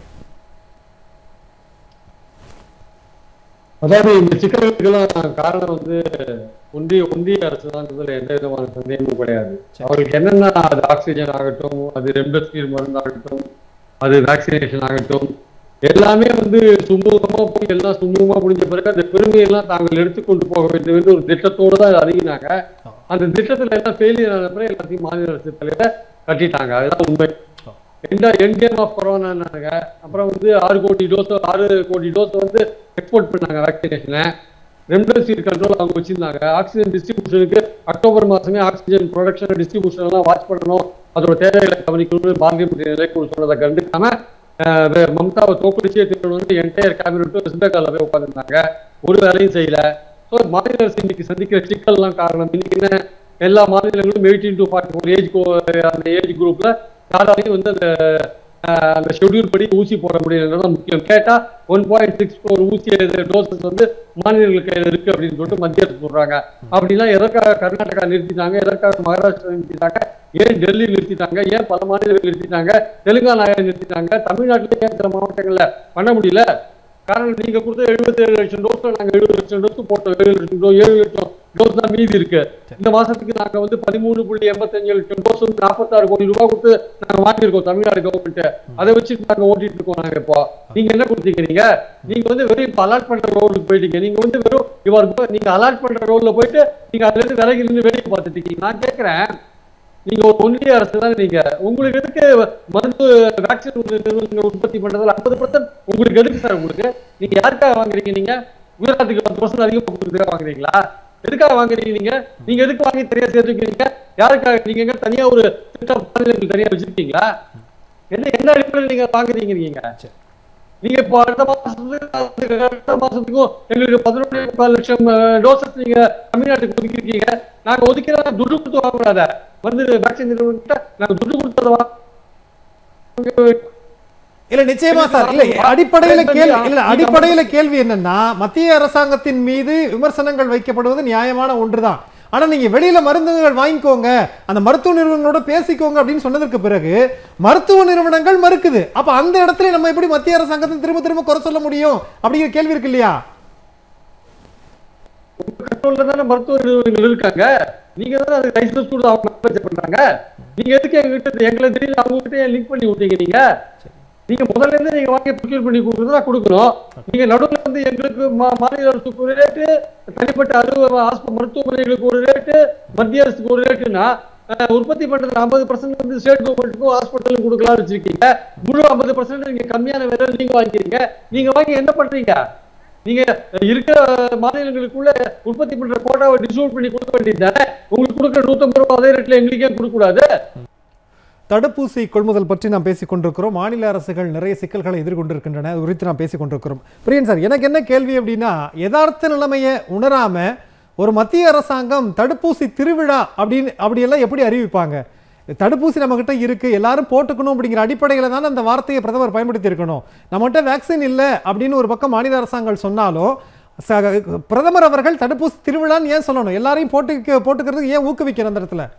அதாவது இந்த சிக்கல்களுக்கெல்லாம் காரணம் வந்து ஒன்றிய ஒன்றிய அரசு தான்றதுல எந்த விதமான சந்தேகமும் கிடையாது அவர்களுக்கு என்னென்ன அது ஆக்சிஜன் ஆகட்டும் அது ரெம்டெசிவிர் மருந்து ஆகட்டும் அது வேக்சினேஷன் ஆகட்டும் எல்லாமே வந்து சுமூகமா போய் எல்லாம் சுமூகமா முடிஞ்ச பிறகு அந்த பெருமையெல்லாம் தாங்கள் எடுத்துக்கொண்டு போக வேண்டும் என்று ஒரு திட்டத்தோடு தான் இதை அணுகினாங்க அந்த திட்டத்துல எல்லாம் ஃபெயிலியர் ஆன பிறகு எல்லாத்தையும் மாநில அரசு தலையில கட்டிட்டாங்க அதுதான் உண்மை எந்த என்டிஎம் ஆஃப் கொரோனாங்க அப்புறம் வந்து ஆறு கோடி டோஸ் ஆறு கோடி டோஸ் வந்து எக்ஸ்போர்ட் பண்ணாங்க வேக்சினேஷனை ரெம்டெசிவிர் கண்ட்ரோல் அவங்க வச்சிருந்தாங்க ஆக்சிஜன் டிஸ்ட்ரிபியூஷனுக்கு அக்டோபர் மாசமே ஆக்சிஜன் ப்ரொடக்ஷன் டிஸ்ட்ரிபியூஷன் எல்லாம் வாட்ச் பண்ணணும் அதோட தேவைகளை கவனிக்கணும்னு பார்லிமெண்ட் நிலைக்குழு சொன்னதை கண்டுக்காம அஹ், வே- மம்தாவை தோக்கடிச்சே திருடணும்னு என்டையர் கேபினட்டும் சிந்தக்கால போய் உட்காந்துருந்தாங்க ஒரு வேலையும் செய்யல ஸோ மாநில அரசு இன்னைக்கு சந்திக்கிற சிக்கல்லாம் காரணம் இன்னைக்கு என்ன எல்லா மாநிலங்களும் eighteen to forty four age அந்த ஏஜ் குரூப்ல யாராலையும் வந்து அந்த அஹ், அந்த ஷெட்யூல் படி ஊசி போட முடியலன்றது முக்கியம் கேட்டா ஒன் பாயிண்ட் சிக்ஸ் ஃபோர் ஊசி டோசஸ் வந்து மாநிலங்களுக்கு கையில் இருக்கு அப்படின்னு சொல்லிட்டு மத்திய அரசு சொல்றாங்க அப்படின்னா எதற்காக கர்நாடகா நிறுத்திட்டாங்க எதற்காக மகாராஷ்டிரா நிறுத்திட்டாங்க ஏன் டெல்லி நிறுத்திட்டாங்க ஏன் பல மாநிலங்கள் நிறுத்திட்டாங்க தெலுங்கானா ஏன் நிறுத்திட்டாங்க தமிழ்நாட்டிலே ஏன் சில மாவட்டங்கள்ல பண்ண முடியல காரணம் நீங்க கொடுத்த 77 லட்சம் டோஸ் நாங்க எழுபது லட்சம் டோஸ் போட்டோம் ஏழு லட்சம் டோஸ் ஏழு லட்சம் டோஸ் தான் மீதி இருக்கு இந்த மாசத்துக்கு நாங்க வந்து பதிமூணு புள்ளி எண்பத்தஞ்சு லட்சம் டோஸ் வந்து நாற்பத்தாறு கோடி ரூபாய் கொடுத்து நாங்க வாங்கியிருக்கோம் தமிழ்நாடு கவர்மெண்ட் அதை வச்சுட்டு நாங்க ஓட்டிட்டு இருக்கோம் நாங்க இப்போ நீங்க என்ன கொடுத்தீங்க நீங்க நீங்க வந்து வெறும் இப்ப அலாட் பண்ற ரோலுக்கு போயிட்டீங்க நீங்க வந்து வெறும் இவருக்கு நீங்க அலாட் பண்ற ரோல்ல போயிட்டு நீங்க அதுல இருந்து விலகி நின்று வேடிக்கை பார்த்துட்டு இருக்கீங்க நான் கேட்கிறேன் நீங்க ஒரு ஒன்றிய அரசு தான் நீங்க உங்களுக்கு எதுக்கு மருந்து வேக்சின் நிறுவனங்கள் உற்பத்தி பண்றதுல ஐம்பது பர்சன்ட் உங்களுக்கு எதுக்கு சார் உங்களுக்கு நீங்க யாருக்காக வாங்குறீங்க நீங்க குஜராத்துக்கு பத்து பர்சன்ட் அதிகம் கொடுக்குறதுக்காக வாங்குறீங்களா எதுக்காக வாங்குறீங்க நீங்க நீங்க எதுக்கு வாங்கி தனியா சேர்த்துக்கிறீங்க யாருக்காக நீங்க எங்க தனியா ஒரு திட்டம் மாநிலங்கள் தனியா வச்சிருக்கீங்களா என்ன என்ன அடிப்படையில் நீங்க வாங்குறீங்க நீங்க நீங்க இப்போ அடுத்த மாசத்துக்கு அடுத்த மாசத்துக்கும் எங்களுக்கு பதினொன்று முக்கால் லட்சம் டோசஸ் நீங்க தமிழ்நாட்டுக்கு ஒதுக்கிருக்கீங்க நாங்க ஒதுக்கிறத துட்டு கொடுத்து வாங்கக்கூடாத வந்து வேக்சின் நிறுவனத்தை நாங்க துட்டு கொடுத்தத வாங்க இல்ல நிச்சயமா சார் இல்ல அடிப்படையில கேள்வி இல்ல அடிப்படையில கேள்வி என்னன்னா மத்திய அரசாங்கத்தின் மீது விமர்சனங்கள் வைக்கப்படுவது நியாயமான ஒன்றுதான் ஆனா நீங்க வெளியில மருந்துகள் வாங்கிக்கோங்க அந்த மருத்துவ நிறுவனங்களோட பேசிக்கோங்க அப்படின்னு சொன்னதற்கு பிறகு மருத்துவ நிறுவனங்கள் மறுக்குது அப்ப அந்த இடத்துல நம்ம எப்படி மத்திய அரசாங்கத்தை திரும்ப திரும்ப குறை சொல்ல முடியும் அப்படிங்கிற கேள்வி இருக்கு இல்லையா கண்ட்ரோல்ல தானே மருத்துவ நிறுவனங்கள் இருக்காங்க நீங்க தான் அது லைசன்ஸ் கொடுத்து அவங்க மேனேஜ் பண்றாங்க நீங்க எதுக்கு எங்ககிட்ட எங்களை தெரியல அவங்க கிட்ட லிங்க் பண்ணி விட்டீங்க நீங்க நீங்க முதல்ல இருந்து நீங்க வாங்கி ப்ரொக்யூர் பண்ணி கொடுக்குறதா கொடுக்கணும் நீங்க நடுவுல வந்து எங்களுக்கு மா- மாநில அரசுக்கு ஒரு ரேட்டு தனிப்பட்ட அலுவலக ஹாஸ்ப மருத்துவமனைகளுக்கு ஒரு ரேட்டு மத்திய அரசுக்கு ஒரு ரேட்டுன்னா அஹ், உற்பத்தி பண்றது ஐம்பது பர்சன்ட் வந்து ஸ்டேட் கவர்மெண்ட்டுக்கும் ஹாஸ்பிட்டலுக்கும் கொடுக்கலாம்னு வச்சிருக்கீங்க முழு ஐம்பது பர்சன்ட் நீங்க கம்மியான விலையில நீங்க வாங்கிக்கிறீங்க நீங்க வாங்கி என்ன பண்றீங்க நீங்க இருக்கிற மாநிலங்களுக்குள்ள உற்பத்தி பண்ற கோட்டாவை டிஸ்ட்ரிபியூட் பண்ணி கொடுக்க வேண்டியது தானே உங்களுக்கு கொடுக்குற நூத்தம்பது ரூபாய் அதே ரேட்ல எங்களுக்கே கொடுக்க கூடாது தடுப்பூசி கொள்முதல் பற்றி நாம் பேசிக் கொண்டிருக்கிறோம் மாநில அரசுகள் நிறைய சிக்கல்களை எதிர்கொண்டிருக்கின்றன அது குறித்து நாம் பேசிக் கொண்டிருக்கிறோம் பிரியன் சார் எனக்கு என்ன கேள்வி அப்படின்னா யதார்த்த நிலைமையை உணராம ஒரு மத்திய அரசாங்கம் தடுப்பூசி திருவிழா அப்படின்னு அப்படியெல்லாம் எப்படி அறிவிப்பாங்க தடுப்பூசி நம்மகிட்ட இருக்கு எல்லாரும் போட்டுக்கணும் அப்படிங்கிற அடிப்படையில் தானே அந்த வார்த்தையை பிரதமர் பயன்படுத்தி இருக்கணும் நம்மகிட்ட வேக்சின் இல்லை அப்படின்னு ஒரு பக்கம் மாநில அரசாங்கம் சொன்னாலும் ச- பிரதமர் அவர்கள் தடுப்பூசி திருவிழான்னு ஏன் சொல்லணும் எல்லாரையும் போட்டு போட்டுக்கிறதுக்கு ஏன் ஊக்குவிக்கணும் அந்த இடத்துல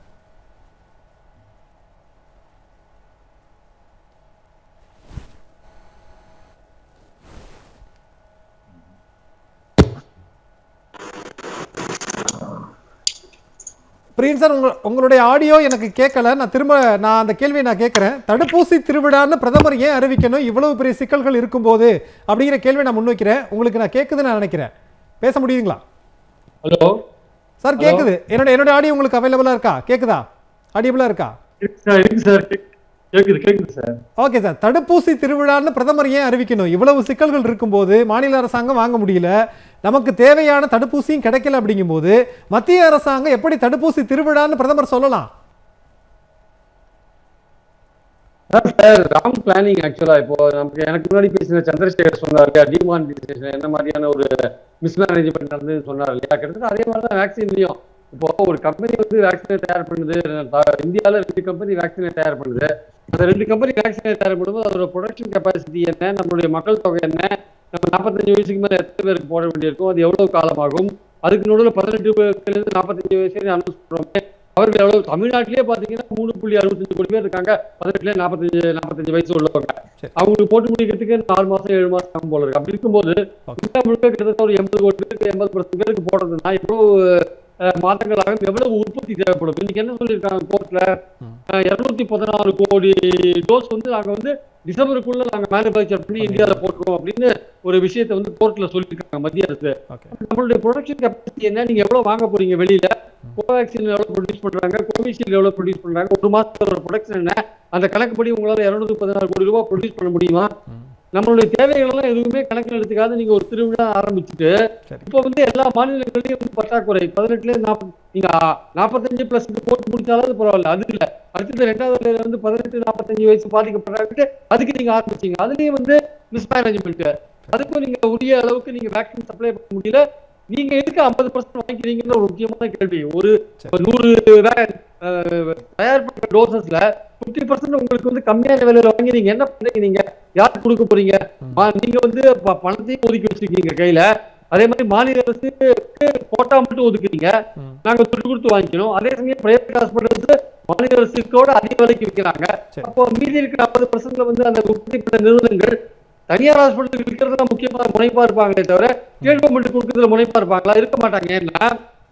பிரியன் சார் உங்க உங்களுடைய ஆடியோ எனக்கு கேட்கல நான் திரும்ப நான் அந்த கேள்வியை நான் கேட்குறேன் தடுப்பூசி திருவிழான்னு பிரதமர் ஏன் அறிவிக்கணும் இவ்வளவு பெரிய சிக்கல்கள் இருக்கும்போது அப்படிங்கிற கேள்வியை நான் முன்வைக்கிறேன் உங்களுக்கு நான் கேட்குதுன்னு நான் நினைக்கிறேன் பேச முடியுங்களா ஹலோ சார் கேட்குது என்னோட என்னோட ஆடியோ உங்களுக்கு அவைலபிளாக இருக்கா கேட்குதா ஆடியபிளாக இருக்கா சார் இருக்கு சார் கேக்குது கேக்குது சார் ஓகே சார் தடுப்பூசி திருவிழான்னு பிரதமர் ஏன் அறிவிக்கணும் இவ்வளவு சிக்கல்கள் இருக்கும்போது மாநில அரசாங்கம் வாங்க முடியல நமக்கு தேவையான தடுப்பூசியும் கிடைக்கல அப்படிங்கும்போது மத்திய அரசாங்கம் எப்படி தடுப்பூசி திருவிழான்னு பிரதமர் சொல்லலாம் அதான் சார் ராங் பிளானிங் ஆக்சுவலா இப்போ நமக்கு எனக்கு முன்னாடி பேசின சந்திரசேகர் சொன்னார் இல்லையா டிமானிட்டைசேஷன் என்ன மாதிரியான ஒரு மிஸ்மேனேஜ்மெண்ட் நடந்து சொன்னார் இல்லையா கிட்டத்தட்ட அதே மாதிரி தான் வேக்சின்லையும் இப்போ ஒரு கம்பெனி வந்து வேக்சினை தயார் பண்ணுது த- இந்தியால ரெண்டு கம்பெனி வேக்சினை தயார் பண்ணுது அந்த ரெண்டு கம்பெனி வேக்சினை தயார் பண்ணும்போது அதோட ப்ரொடக்ஷன் கெப்பாசிட்டி என்ன நம்மளுடைய மக்கள் தொகை என்ன நம்ம நாற்பத்தஞ்சு வயசுக்கு மேல எத்தனை பேருக்கு போட வேண்டியிருக்கும் அது எவ்வளவு காலமாகும் அதுக்கு நடுவில் பதினெட்டு வயசுலேருந்து நாற்பத்தஞ்சு வயசு அனௌன்ஸ் பண்ணுறோமே அவர்கள் எவ்வளவு தமிழ்நாட்டிலேயே பார்த்தீங்கன்னா மூணு புள்ளி அறுபத்தஞ்சு கோடி பேர் இருக்காங்க பதினெட்டுல நாற்பத்தஞ்சு நாற்பத்தஞ்சு வயசு உள்ளவங்க சரி. அவங்களுக்கு போட்டு முடிக்கிறதுக்கு நாலு மாசம் ஏழு மாசம் ஆகும் போல இருக்கு அப்படி இருக்கும்போது Okay. இந்தியா முழுக்க கிட்டத்தட்ட ஒரு எண்பது கோடி பேருக்கு எண்பது பர்சன்ட் பேருக்கு போடுறதுன்னா எவ்வளவு அஹ், மாதங்களாக எவ்வளவு உற்பத்தி தேவைப்படும் இன்னைக்கு என்ன சொல்லியிருக்காங்க கோர்ட்ல இருநூத்தி பதினாறு கோடி டோஸ் வந்து நாங்க வந்து டிசம்பருக்குள்ள நாங்க மேனுபேக்சர் பண்ணி இந்தியாவில் போட்டுருவோம் அப்படின்னு ஒரு விஷயத்தை வந்து கோர்ட்ல சொல்லியிருக்காங்க மத்திய அரசு ஓகே நம்மளுடைய ப்ரொடக்ஷன் கெப்பாசிட்டி என்ன நீங்க எவ்வளவு வாங்க போறீங்க வெளியில கோவேக்சின் எவ்வளவு ப்ரொடியூஸ் பண்றாங்க கோவிஷீல்டு எவ்வளவு ப்ரொடியூஸ் பண்றாங்க ஒரு மாசத்தோட ப்ரொடக்ஷன் என்ன அந்த கணக்குப்படி உங்களால இருநூத்தி பதினாறு கோடி ரூபாய் ப்ரொடியூஸ் பண்ண முடியுமா நம்மளுடைய தேவைகள் எல்லாம் எதுவுமே கணக்கில் எடுத்துக்காத நீங்க ஒரு திருவிழா ஆரம்பிச்சுட்டு சரி. இப்போ வந்து எல்லா மாநிலங்களையும் வந்து பற்றாக்குறை பதினெட்டுல நாற்பது நீங்க நாற்பத்தஞ்சு பிளஸ் போட்டு முடிச்சாலும் பரவாயில்ல அது இல்ல அடுத்தது ரெண்டாவது வரையில வந்து பதினெட்டு நாற்பத்தஞ்சு வயசு பாதிக்கப்படுறாங்க அதுக்கு நீங்க ஆரம்பிச்சீங்க அதுலயும் வந்து மிஸ்மேனேஜ்மெண்ட் அதுக்கும் நீங்க உரிய அளவுக்கு நீங்க வேக்சின் சப்ளை பண்ண முடியல நீங்க எதுக்கு ஐம்பது பர்சன்ட் வாங்கிக்கிறீங்கன்னு ஒரு முக்கியமான கேள்வி ஒரு சரி. ஒரு நூறு வே- அஹ், தயார் பண்ற டோசஸ்ல பிப்டி பர்சன்ட் உங்களுக்கு வந்து கம்மியான விலையில வாங்கி நீங்க என்ன பண்றீங்க நீங்க யாருக்கு கொடுக்க போறீங்க ஆ, நீங்க வந்து ப- பணத்தையும் ஒதுக்கி வச்சிருக்கீங்க கையில அதே மாதிரி மாநில அரசுக்கு கோட்டா மட்டும் ஒதுக்குறீங்க ம். நாங்க துட்டு கொடுத்து வாங்கிக்கணும் அதே சமயம் பிரைவேட் ஹாஸ்பிட்டல்ஸ் மாநில அரசுக்கோட அதிக விலைக்கு விற்கிறாங்க சரி. அப்போ மீதி இருக்கிற ஐம்பது பர்சன்ட்ல வந்து அந்த உற்பத்தி பண்ண நிறுவனங்கள் தனியார் ஹாஸ்பிட்டலுக்கு விற்கிறதுல முக்கியமா முனைப்பா இருப்பாங்களே தவிர ஸ்டேட் கவர்மெண்ட் கொடுக்கறதுல முனைப்பா இருப்பாங்களா இருக்க மாட்டாங்க ஏன்னா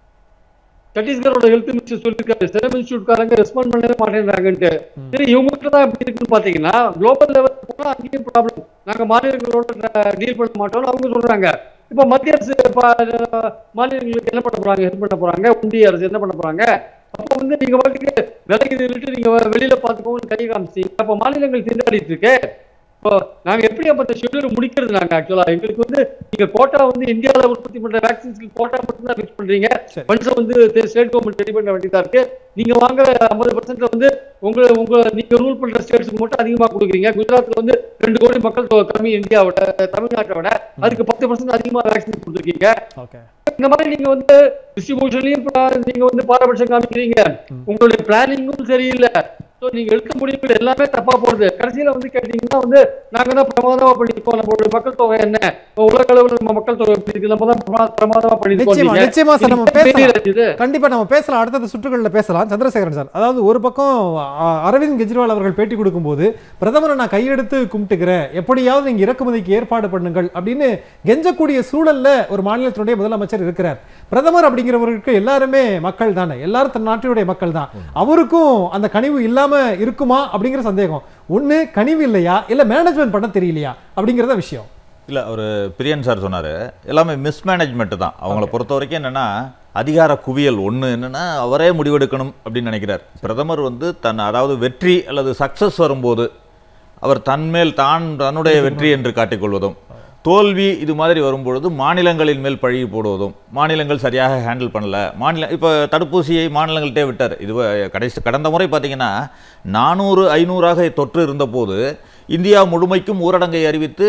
சத்தீஸ்கரோட ஹெல்த் மினிஸ்டர் சொல்லியிருக்காரு செரம் இன்ஸ்டியூட்காரங்க ரெஸ்பாண்ட் பண்ணவே மாட்டேங்கிறாங்கன்ட்டு சரி இவங்க கிட்ட தான் எப்படி இருக்குன்னு பாத்தீங்கன்னா குளோபல் லெவல் போனா அங்கேயும் ப்ராப்ளம் நாங்க மாநிலங்களோட டீல் பண்ண மாட்டோம்னு அவங்க சொல்றாங்க இப்ப மத்திய அரசு ப- மாநிலங்களுக்கு என்ன பண்ண போறாங்க ஹெல்ப் பண்ண போறாங்க ஒன்றிய அரசு என்ன பண்ண போறாங்க அப்போ வந்து நீங்க பாட்டுக்கு விலைக்கு நின்றுட்டு நீங்க வெளியில பாத்துக்கோங்கன்னு கை காமிச்சீங்க அப்ப மாநிலங்கள் திண்டாடிட்டு இருக்கு இப்போ நாங்க எப்படி அப்ப அந்த ஷெட்யூல் முடிக்கிறது நாங்க ஆக்சுவலா எங்களுக்கு வந்து நீங்க கோட்டா வந்து இந்தியால உற்பத்தி பண்ற வேக்சின்ஸ்க்கு கோட்டா மட்டும் தான் ஃபிக்ஸ் பண்றீங்க சரி. ஃபண்ட்ஸை வந்து ஸ்டேட் கவர்மெண்ட் ரெடி பண்ண வேண்டியதா இருக்கு நீங்க வாங்குற ஐம்பது பர்சன்ட்ல வந்து உங்க உங்க நீங்க ரூல் பண்ற ஸ்டேட்ஸ்க்கு மட்டும் அதிகமா கொடுக்குறீங்க குஜராத்ல வந்து ரெண்டு கோடி மக்கள் தொகை கம்மி இந்தியாவோட தமிழ்நாட்டை விட அதுக்கு பத்து பர்சன்ட் அதிகமா வேக்சின் கொடுத்துருக்கீங்க ஓகே இந்த மாதிரி நீங்க வந்து டிஸ்ட்ரிபியூஷன்லயும் நீங்க வந்து பாரபட்சம் காமிக்கிறீங்க உங்களுடைய பிளானிங்கும் சரியில்லை ஸோ நீங்க எடுக்க முடிவுகள் எல்லாமே தப்பா போடுது கடைசியில வந்து கேட்டீங்கன்னா வந்து நாங்க தான் பிரமாதமா பண்ணிருக்கோம் நம்மளுடைய மக்கள் தொகை என்ன இப்ப உலக அளவுல நம்ம மக்கள் தொகை எப்படி இருக்கு நம்ம தான் பிரமா- பிரமாதமா பண்ணிருக்கோம் நிச்சயமா நீங்க. நிச்சயமா சார் நம்ம இது பேசலாம் தெரியல இது கண்டிப்பா நம்ம பேசலாம் அடுத்தடுத்த சுற்றுகளில் பேசலாம் சந்திரசேகரன் சார் அதாவது ஒரு பக்கம் அ, அரவிந்த் கெஜ்ரிவால் அவர்கள் பேட்டி கொடுக்கும்போது பிரதமரை நான் கையெடுத்து கும்பிட்டுக்கிறேன் எப்படியாவது நீங்க இறக்குமதிக்கு ஏற்பாடு பண்ணுங்கள் அப்படின்னு கெஞ்சக்கூடிய சூழல்ல ஒரு மாநிலத்தினுடைய முதலமைச்சர் இருக்கிறார் பிரதமர் அப்படிங்கிறவருக்கு எல்லாருமே மக்கள் தானே எல்லாரும் தன் நாட்டினுடைய மக்கள் தான் அவருக்கும் அந்த கனிவு இல்லாம இருக்குமா அப்படிங்கிற சந்தேகம் ஒண்ணு கனிவு இல்லையா இல்ல மேனேஜ்மெண்ட் பண்ண தெரியலையா அப்படிங்கிறத விஷயம் இல்ல ஒரு பிரியன் சார் சொன்னாரு எல்லாமே மிஸ்மேனேஜ்மெண்ட் தான் அவங்கள பொறுத்த வரைக்கும் என்னன்னா அதிகார குவியல் ஒண்ணு என்னன்னா அவரே முடிவெடுக்கணும் அப்படின்னு நினைக்கிறார் பிரதமர் வந்து தன் அதாவது வெற்றி அல்லது சக்சஸ் வரும்போது அவர் தன்மேல் தான் தன்னுடைய வெற்றி என்று காட்டிக்கொள்வதும் தோல்வி இது மாதிரி வரும்பொழுது மாநிலங்களின் மேல் பழி போடுவதும் மாநிலங்கள் சரியாக ஹேண்டில் பண்ணல மாநில இப்போ தடுப்பூசியை மாநிலங்கள்கிட்டே விட்டார் இது வ- கடைசி கடந்த முறை பார்த்தீங்கன்னா நானூறு ஐநூறாக தொற்று இருந்தபோது இந்தியா முழுமைக்கும் ஊரடங்கை அறிவித்து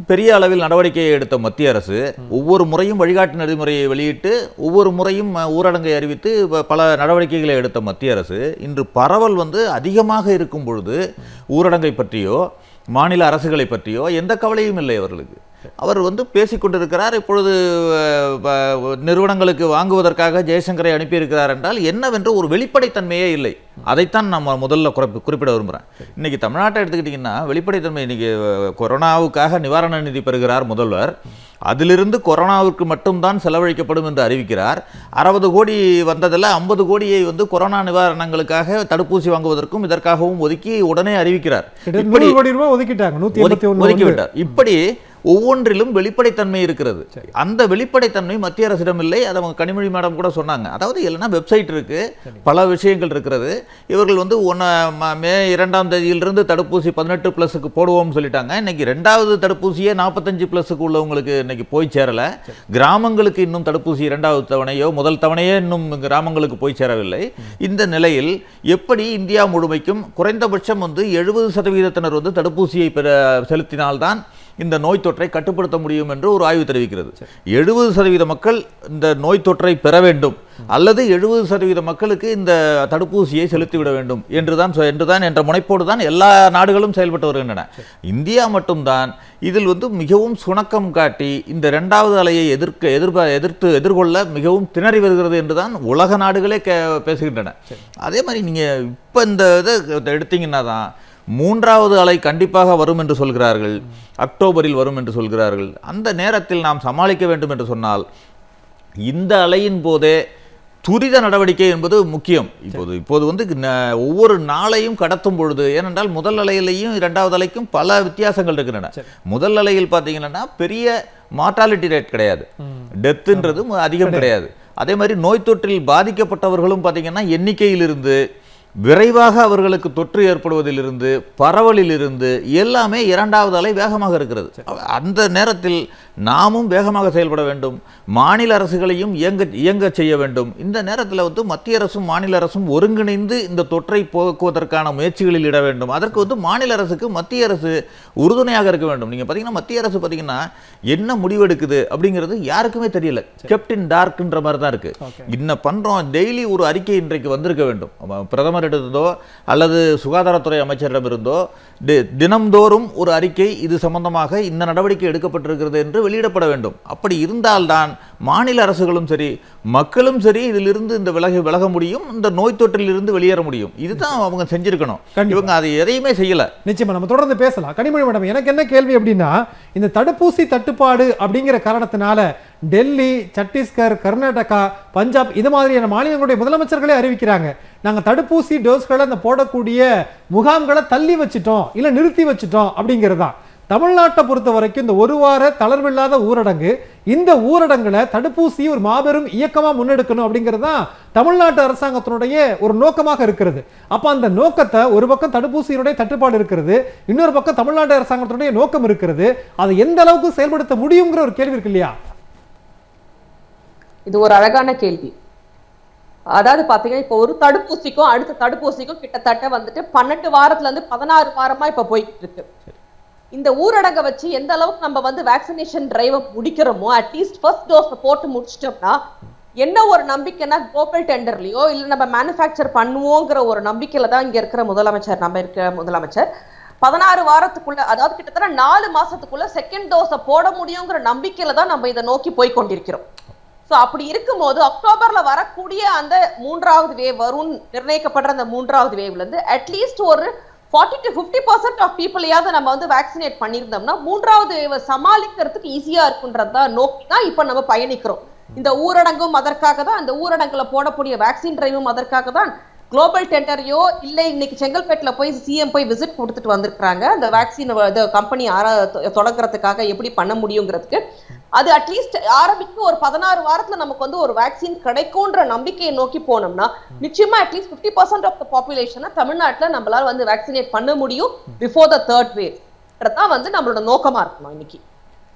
பெரிய அளவில் நடவடிக்கையை எடுத்த மத்திய அரசு ஒவ்வொரு முறையும் வழிகாட்டு நெறிமுறையை வெளியிட்டு ஒவ்வொரு முறையும் அஹ், ஊரடங்கை அறிவித்து ப- பல நடவடிக்கைகளை எடுத்த மத்திய அரசு இன்று பரவல் வந்து அதிகமாக இருக்கும் பொழுது ஊரடங்கை பற்றியோ மாநில அரசுகளை பற்றியோ எந்த கவலையும் இல்லை அவர்களுக்கு அவர் வந்து பேசிக் கொண்டிருக்கிறார் இப்பொழுது அஹ், ப- நிறுவனங்களுக்கு வாங்குவதற்காக ஜெயசங்கரை அனுப்பியிருக்கிறார் என்றால் என்னவென்று ஒரு வெளிப்படைத்தன்மையே இல்லை அதைத்தான் நம்ம முதல்ல குறிப்பி குறிப்பிட விரும்புகிறேன் இன்னைக்கு தமிழ்நாட்டை எடுத்துக்கிட்டிங்கன்னா வெளிப்படைத்தன்மை இன்னைக்கு அஹ், கொரோனாவுக்காக நிவாரண நிதி பெறுகிறார் முதல்வர் அதிலிருந்து கொரோனாவுக்கு மட்டும்தான் செலவழிக்கப்படும் என்று அறிவிக்கிறார் அறுபது கோடி வந்ததில் ஐம்பது கோடியை வந்து கொரோனா நிவாரணங்களுக்காக தடுப்பூசி வாங்குவதற்கும் இதற்காகவும் ஒதுக்கி உடனே அறிவிக்கிறார் கிட்டத்தட்ட இப்படி நூறு கோடி ரூபாய் ஒதுக்கிட்டாங்க நூத்தி எண்பத்தி ஒதுக்கி- ஒண்ணு ஒதுக்கி வந்து. விட்டார் இப்படி ஒவ்வொன்றிலும் வெளிப்படைத்தன்மை இருக்கிறது அந்த வெளிப்படைத்தன்மை மத்திய அரசிடம் இல்லை அதை அவங்க கனிமொழி மேடம் கூட சொன்னாங்க அதாவது இல்லைன்னா வெப்சைட் இருக்கு பல விஷயங்கள் இருக்கிறது இவர்கள் வந்து ஒன்ன ம- மே இரண்டாம் தேதியிலிருந்து தடுப்பூசி பதினெட்டு பிளஸுக்கு போடுவோம்னு சொல்லிட்டாங்க இன்னைக்கு ரெண்டாவது தடுப்பூசியே நாற்பத்தஞ்சு பிளஸுக்கு உள்ளவங்களுக்கு இன்னைக்கு போய் சேரல கிராமங்களுக்கு இன்னும் தடுப்பூசி இரண்டாவது தவணையோ முதல் தவணையே இன்னும் கிராமங்களுக்கு போய் சேரவில்லை இந்த நிலையில் எப்படி இந்தியா முழுமைக்கும் குறைந்தபட்சம் வந்து எழுபது சதவீதத்தினர் வந்து தடுப்பூசியை பெற செலுத்தினால்தான் இந்த நோய் தொற்றை கட்டுப்படுத்த முடியும் என்று ஒரு ஆய்வு தெரிவிக்கிறது எழுபது சதவீத மக்கள் இந்த நோய் தொற்றை பெற வேண்டும் அல்லது எழுபது சதவீத மக்களுக்கு இந்த தடுப்பூசியை செலுத்திவிட வேண்டும் என்றுதான் சொ- என்றுதான் என்ற முனைப்போடு தான் எல்லா நாடுகளும் செயல்பட்டு வருகின்றன இந்தியா மட்டும்தான் இதில் வந்து மிகவும் சுணக்கம் காட்டி இந்த இரண்டாவது அலையை எதிர்க்க எதிர்ப எதிர்த்து எதிர்கொள்ள மிகவும் திணறி வருகிறது என்றுதான் உலக நாடுகளே கே பேசுகின்றன அதே மாதிரி நீங்க இப்ப இந்த இதை எடுத்தீங்கன்னா தான் மூன்றாவது அலை கண்டிப்பாக வரும் என்று சொல்கிறார்கள் அக்டோபரில் வரும் என்று சொல்கிறார்கள் அந்த நேரத்தில் நாம் சமாளிக்க வேண்டும் என்று சொன்னால் இந்த அலையின் போதே துரித நடவடிக்கை என்பது முக்கியம் இப்போது இப்போது வந்து ந- ஒவ்வொரு நாளையும் கடத்தும் பொழுது ஏனென்றால் முதல் அலையிலையும் இரண்டாவது அலைக்கும் பல வித்தியாசங்கள் இருக்கின்றன முதல் அலையில் பார்த்தீங்கன்னா பெரிய மார்ட்டாலிட்டி ரேட் கிடையாது டெத்துன்றது அதிகம் கிடையாது அதே மாதிரி நோய் தொற்றில் பாதிக்கப்பட்டவர்களும் பார்த்தீங்கன்னா எண்ணிக்கையிலிருந்து விரைவாக அவர்களுக்கு தொற்று ஏற்படுவதிலிருந்து பரவலிலிருந்து எல்லாமே இரண்டாவது அலை வேகமாக இருக்கிறது அந்த நேரத்தில் நாமும் வேகமாக செயல்பட வேண்டும் மாநில அரசுகளையும் இயங்க இயங்க செய்ய வேண்டும் இந்த நேரத்தில் வந்து மத்திய அரசும் மாநில அரசும் ஒருங்கிணைந்து இந்த தொற்றை போக்குவதற்கான முயற்சிகளில் இட வேண்டும் அதற்கு வந்து மாநில அரசுக்கு மத்திய அரசு உறுதுணையாக இருக்க வேண்டும் நீங்க பார்த்தீங்கன்னா மத்திய அரசு பார்த்தீங்கன்னா என்ன முடிவெடுக்குது அப்படிங்கிறது யாருக்குமே தெரியல கெப்டின் டார்க்ன்ற மாதிரி தான் இருக்கு இன்ன பண்றோம் டெய்லி ஒரு அறிக்கை இன்றைக்கு வந்திருக்க வேண்டும் ஆமா, பிரதமரிடத்தோ அல்லது சுகாதாரத்துறை அமைச்சரிடமிருந்தோ தி- தினம்தோறும் ஒரு அறிக்கை இது சம்பந்தமாக இந்த நடவடிக்கை எடுக்கப்பட்டிருக்கிறது என்று வெளியிடப்பட வேண்டும் அப்படி இருந்தால்தான் மாநில அரசுகளும் சரி மக்களும் சரி இதிலிருந்து இந்த விலக விலக முடியும் இந்த நோய் தொற்றிலிருந்து வெளியேற முடியும் இதுதான் அவங்க செஞ்சிருக்கணும் கண்டிப்பா. இவங்க அதை எதையுமே செய்யல நிச்சயமா நம்ம தொடர்ந்து பேசலாம் கனிமொழி மேடம் எனக்கு என்ன கேள்வி அப்படின்னா இந்த தடுப்பூசி தட்டுப்பாடு அப்படிங்கிற காரணத்தினால டெல்லி சத்தீஸ்கர் கர்நாடகா பஞ்சாப் இது மாதிரியான மாநிலங்களுடைய முதலமைச்சர்களே அறிவிக்கிறாங்க நாங்க தடுப்பூசி டோஸ்களை அந்த போடக்கூடிய முகாம்களை தள்ளி வச்சிட்டோம் இல்ல நிறுத்தி வச்சிட்டோம் அப்படிங்கிறதா தமிழ்நாட்டை பொறுத்த வரைக்கும் இந்த ஒரு வார தளர்வில்லாத ஊரடங்கு இந்த ஊரடங்குல தடுப்பூசி ஒரு மாபெரும் இயக்கமா முன்னெடுக்கணும் அப்படிங்கிறது தான் தமிழ்நாட்டு அரசாங்கத்தினுடைய ஒரு நோக்கமாக இருக்கிறது அப்ப அந்த நோக்கத்தை ஒரு பக்கம் தடுப்பூசியினுடைய தட்டுப்பாடு இருக்கிறது இன்னொரு பக்கம் தமிழ்நாட்டு அரசாங்கத்தினுடைய நோக்கம் இருக்கிறது அதை எந்த அளவுக்கு செயல்படுத்த முடியுங்கிற ஒரு கேள்வி இருக்கு இல்லையா இது ஒரு அழகான கேள்வி அதாவது பாத்தீங்கன்னா இப்போ ஒரு தடுப்பூசிக்கும் அடுத்த தடுப்பூசிக்கும் கிட்டத்தட்ட வந்துட்டு பன்னெண்டு வாரத்துல இருந்து பதினாறு வாரமா இப்ப போய்கிட்டு இருக்கு இந்த ஊரடங்க வச்சு எந்த அளவுக்கு நம்ம வந்து வேக்சினேஷன் டிரைவை முடிக்கிறோமோ அட்லீஸ்ட் ஃபர்ஸ்ட் டோஸ் போட்டு முடிச்சிட்டோம்னா என்ன ஒரு நம்பிக்கைன்னா குளோபல் டெண்டர்லயோ இல்ல நம்ம மேனுஃபேக்சர் பண்ணுவோங்கிற ஒரு நம்பிக்கையில தான் இங்க இருக்கிற முதலமைச்சர் நம்ம இருக்கிற முதலமைச்சர் பதினாறு வாரத்துக்குள்ள அதாவது கிட்டத்தட்ட நாலு மாசத்துக்குள்ள செகண்ட் டோஸை போட முடியுங்கிற நம்பிக்கையில தான் நம்ம இதை நோக்கி போய் கொண்டிருக்கிறோம் சோ அப்படி இருக்கும்போது அக்டோபர்ல வரக்கூடிய அந்த மூன்றாவது வேவ் வரும் நிர்ணயிக்கப்படுற அந்த மூன்றாவது வேவ்ல இருந்து அட்லீஸ்ட் ஒரு forty to fifty percent of பீப்புளையாவது நம்ம வந்து வேக்சினேட் பண்ணியிருந்தோம்னா மூன்றாவது வேவை சமாளிக்கிறதுக்கு ஈஸியா இருக்குன்றத நோக்கி தான் இப்ப நம்ம பயணிக்கிறோம் இந்த ஊரடங்கும் அதற்காக தான் அந்த ஊரடங்குல போடக்கூடிய வேக்சின் டிரைவும் அதற்காக தான் குளோபல் டெண்டரையோ இல்லை இன்னைக்கு செங்கல்பேட்டில் போய் சிஎம் போய் விசிட் கொடுத்துட்டு வந்திருக்கிறாங்க அந்த வேக்சின் கம்பெனி ஆரா தொடங்குறதுக்காக எப்படி பண்ண முடியுங்கிறதுக்கு அது அட்லீஸ்ட் ஆரம்பிக்க ஒரு பதினாறு வாரத்துல நமக்கு வந்து ஒரு வேக்சின் கிடைக்கும்ன்ற நம்பிக்கையை நோக்கி போனோம்னா நிச்சயமா at least fifty percent of the பாப்புலேஷனை தமிழ்நாட்டுல நம்மளால வந்து வேக்சினேட் பண்ண முடியும் பிஃபோர் த தேர்ட் வேவ் தான் வந்து நம்மளோட நோக்கமா இருக்கணும் இன்னைக்கு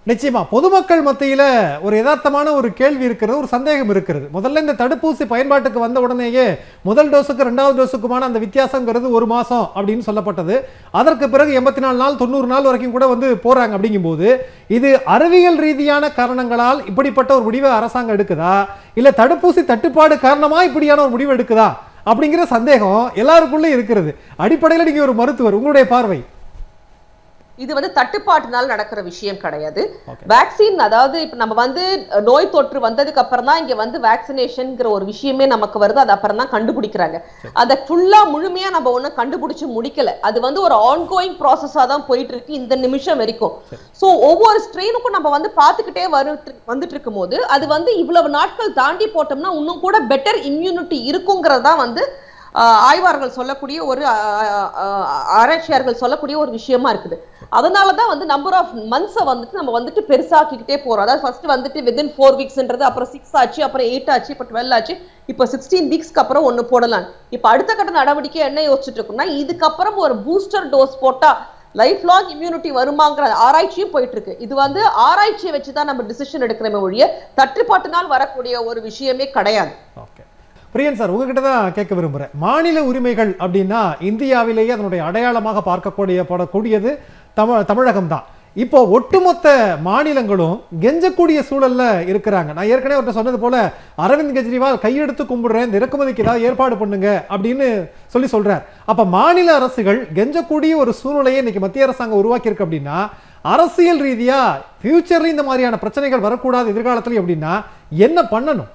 நிச்சயமா பொதுமக்கள் மத்தியில ஒரு யதார்த்தமான ஒரு கேள்வி இருக்கிறது ஒரு சந்தேகம் இருக்கிறது முதல்ல இந்த தடுப்பூசி பயன்பாட்டுக்கு வந்த உடனேயே முதல் டோஸுக்கு ரெண்டாவது டோஸுக்குமான அந்த வித்தியாசங்கிறது ஒரு மாசம் அப்படின்னு சொல்லப்பட்டது அதற்கு பிறகு எண்பத்தி நாலு நாள் தொண்ணூறு நாள் வரைக்கும் கூட வந்து போறாங்க அப்படிங்கும்போது இது அறிவியல் ரீதியான காரணங்களால் இப்படிப்பட்ட ஒரு முடிவை அரசாங்கம் எடுக்குதா இல்ல தடுப்பூசி தட்டுப்பாடு காரணமா இப்படியான ஒரு முடிவு எடுக்குதா அப்படிங்கிற சந்தேகம் எல்லாருக்குள்ளே இருக்கிறது அடிப்படையில் நீங்க ஒரு மருத்துவர் உங்களுடைய பார்வை இது வந்து தட்டுப்பாட்டினால் நடக்கிற விஷயம் கிடையாது Okay. வேக்சின் அதாவது இப்ப நம்ம வந்து அஹ், நோய் தொற்று வந்ததுக்கு அப்புறம் தான் இங்க வந்து வேக்சினேஷன்ங்கிற ஒரு விஷயமே நமக்கு வருது அது அப்புறம் தான் கண்டுபிடிக்கிறாங்க அதை ஃபுல்லா முழுமையா நம்ம ஒண்ணும் கண்டுபிடிச்சு முடிக்கல அது வந்து ஒரு ஆன்கோயிங் ப்ராசஸா தான் போயிட்டு இருக்கு இந்த நிமிஷம் வரைக்கும் சோ ஒவ்வொரு ஸ்ட்ரெயினுக்கும் நம்ம வந்து பாத்துக்கிட்டே வரு வந்துட்டு இருக்கும் போது அது வந்து இவ்வளவு நாட்கள் தாண்டி போட்டோம்னா இன்னும் கூட பெட்டர் இம்யூனிட்டி இருக்குங்கிறது தான் வந்து ஆஹ் ஆய்வாளர்கள் சொல்லக்கூடிய ஒரு ஆஹ் ஆஹ் ஆராய்ச்சியாளர்கள் சொல்லக்கூடிய ஒரு விஷயமா இருக்குது அதனால தான் வந்து நம்பர் ஆஃப் மந்த்ஸை வந்துட்டு நம்ம வந்துட்டு பெருசாக்கிக்கிட்டே போறோம் அதாவது ஃபர்ஸ்ட் வந்துட்டு வித்தின் ஃபோர் வீக்ஸ்ன்றது அப்புறம் சிக்ஸ் ஆச்சு அப்புறம் எயிட் ஆச்சு இப்போ டுவெல் ஆச்சு இப்போ சிக்ஸ்டீன் வீக்ஸ்க்கு அப்புறம் ஒன்று போடலாம் இப்போ அடுத்த கட்ட நடவடிக்கை என்ன யோசிச்சுட்டு இருக்கோம்னா இதுக்கப்புறம் ஒரு பூஸ்டர் டோஸ் போட்டா லைஃப் லாங் இம்யூனிட்டி வருமாங்கிற ஆராய்ச்சியும் போயிட்டு இருக்கு இது வந்து ஆராய்ச்சியை வச்சு தான் நம்ம டிசிஷன் எடுக்கிறோமே ஒழிய தட்டுப்பாட்டினால் வரக்கூடிய ஒரு விஷயமே கிடையாது ஓகே பிரியன் சார் உங்ககிட்ட தான் கேட்க விரும்புகிறேன் மாநில உரிமைகள் அப்படின்னா இந்தியாவிலேயே அதனுடைய அடையாளமாக பார்க்கக்கூடிய படக்கூடியது தமிழ் தமிழகம் தான் இப்போ ஒட்டுமொத்த மாநிலங்களும் கெஞ்சக்கூடிய சூழல்ல இருக்கிறாங்க நான் ஏற்கனவே அவர்கிட்ட சொன்னது போல அரவிந்த் கெஜ்ரிவால் கையெடுத்து கும்பிடுறேன் இந்த இறக்குமதிக்கு ஏதாவது ஏற்பாடு பண்ணுங்க அப்படின்னு சொல்லி சொல்றார் அப்ப மாநில அரசுகள் கெஞ்சக்கூடிய ஒரு சூழ்நிலையை இன்னைக்கு மத்திய அரசாங்கம் உருவாக்கியிருக்கு அப்படின்னா அரசியல் ரீதியா ஃபியூச்சர்ல இந்த மாதிரியான பிரச்சனைகள் வரக்கூடாது எதிர்காலத்துல அப்படின்னா என்ன பண்ணணும்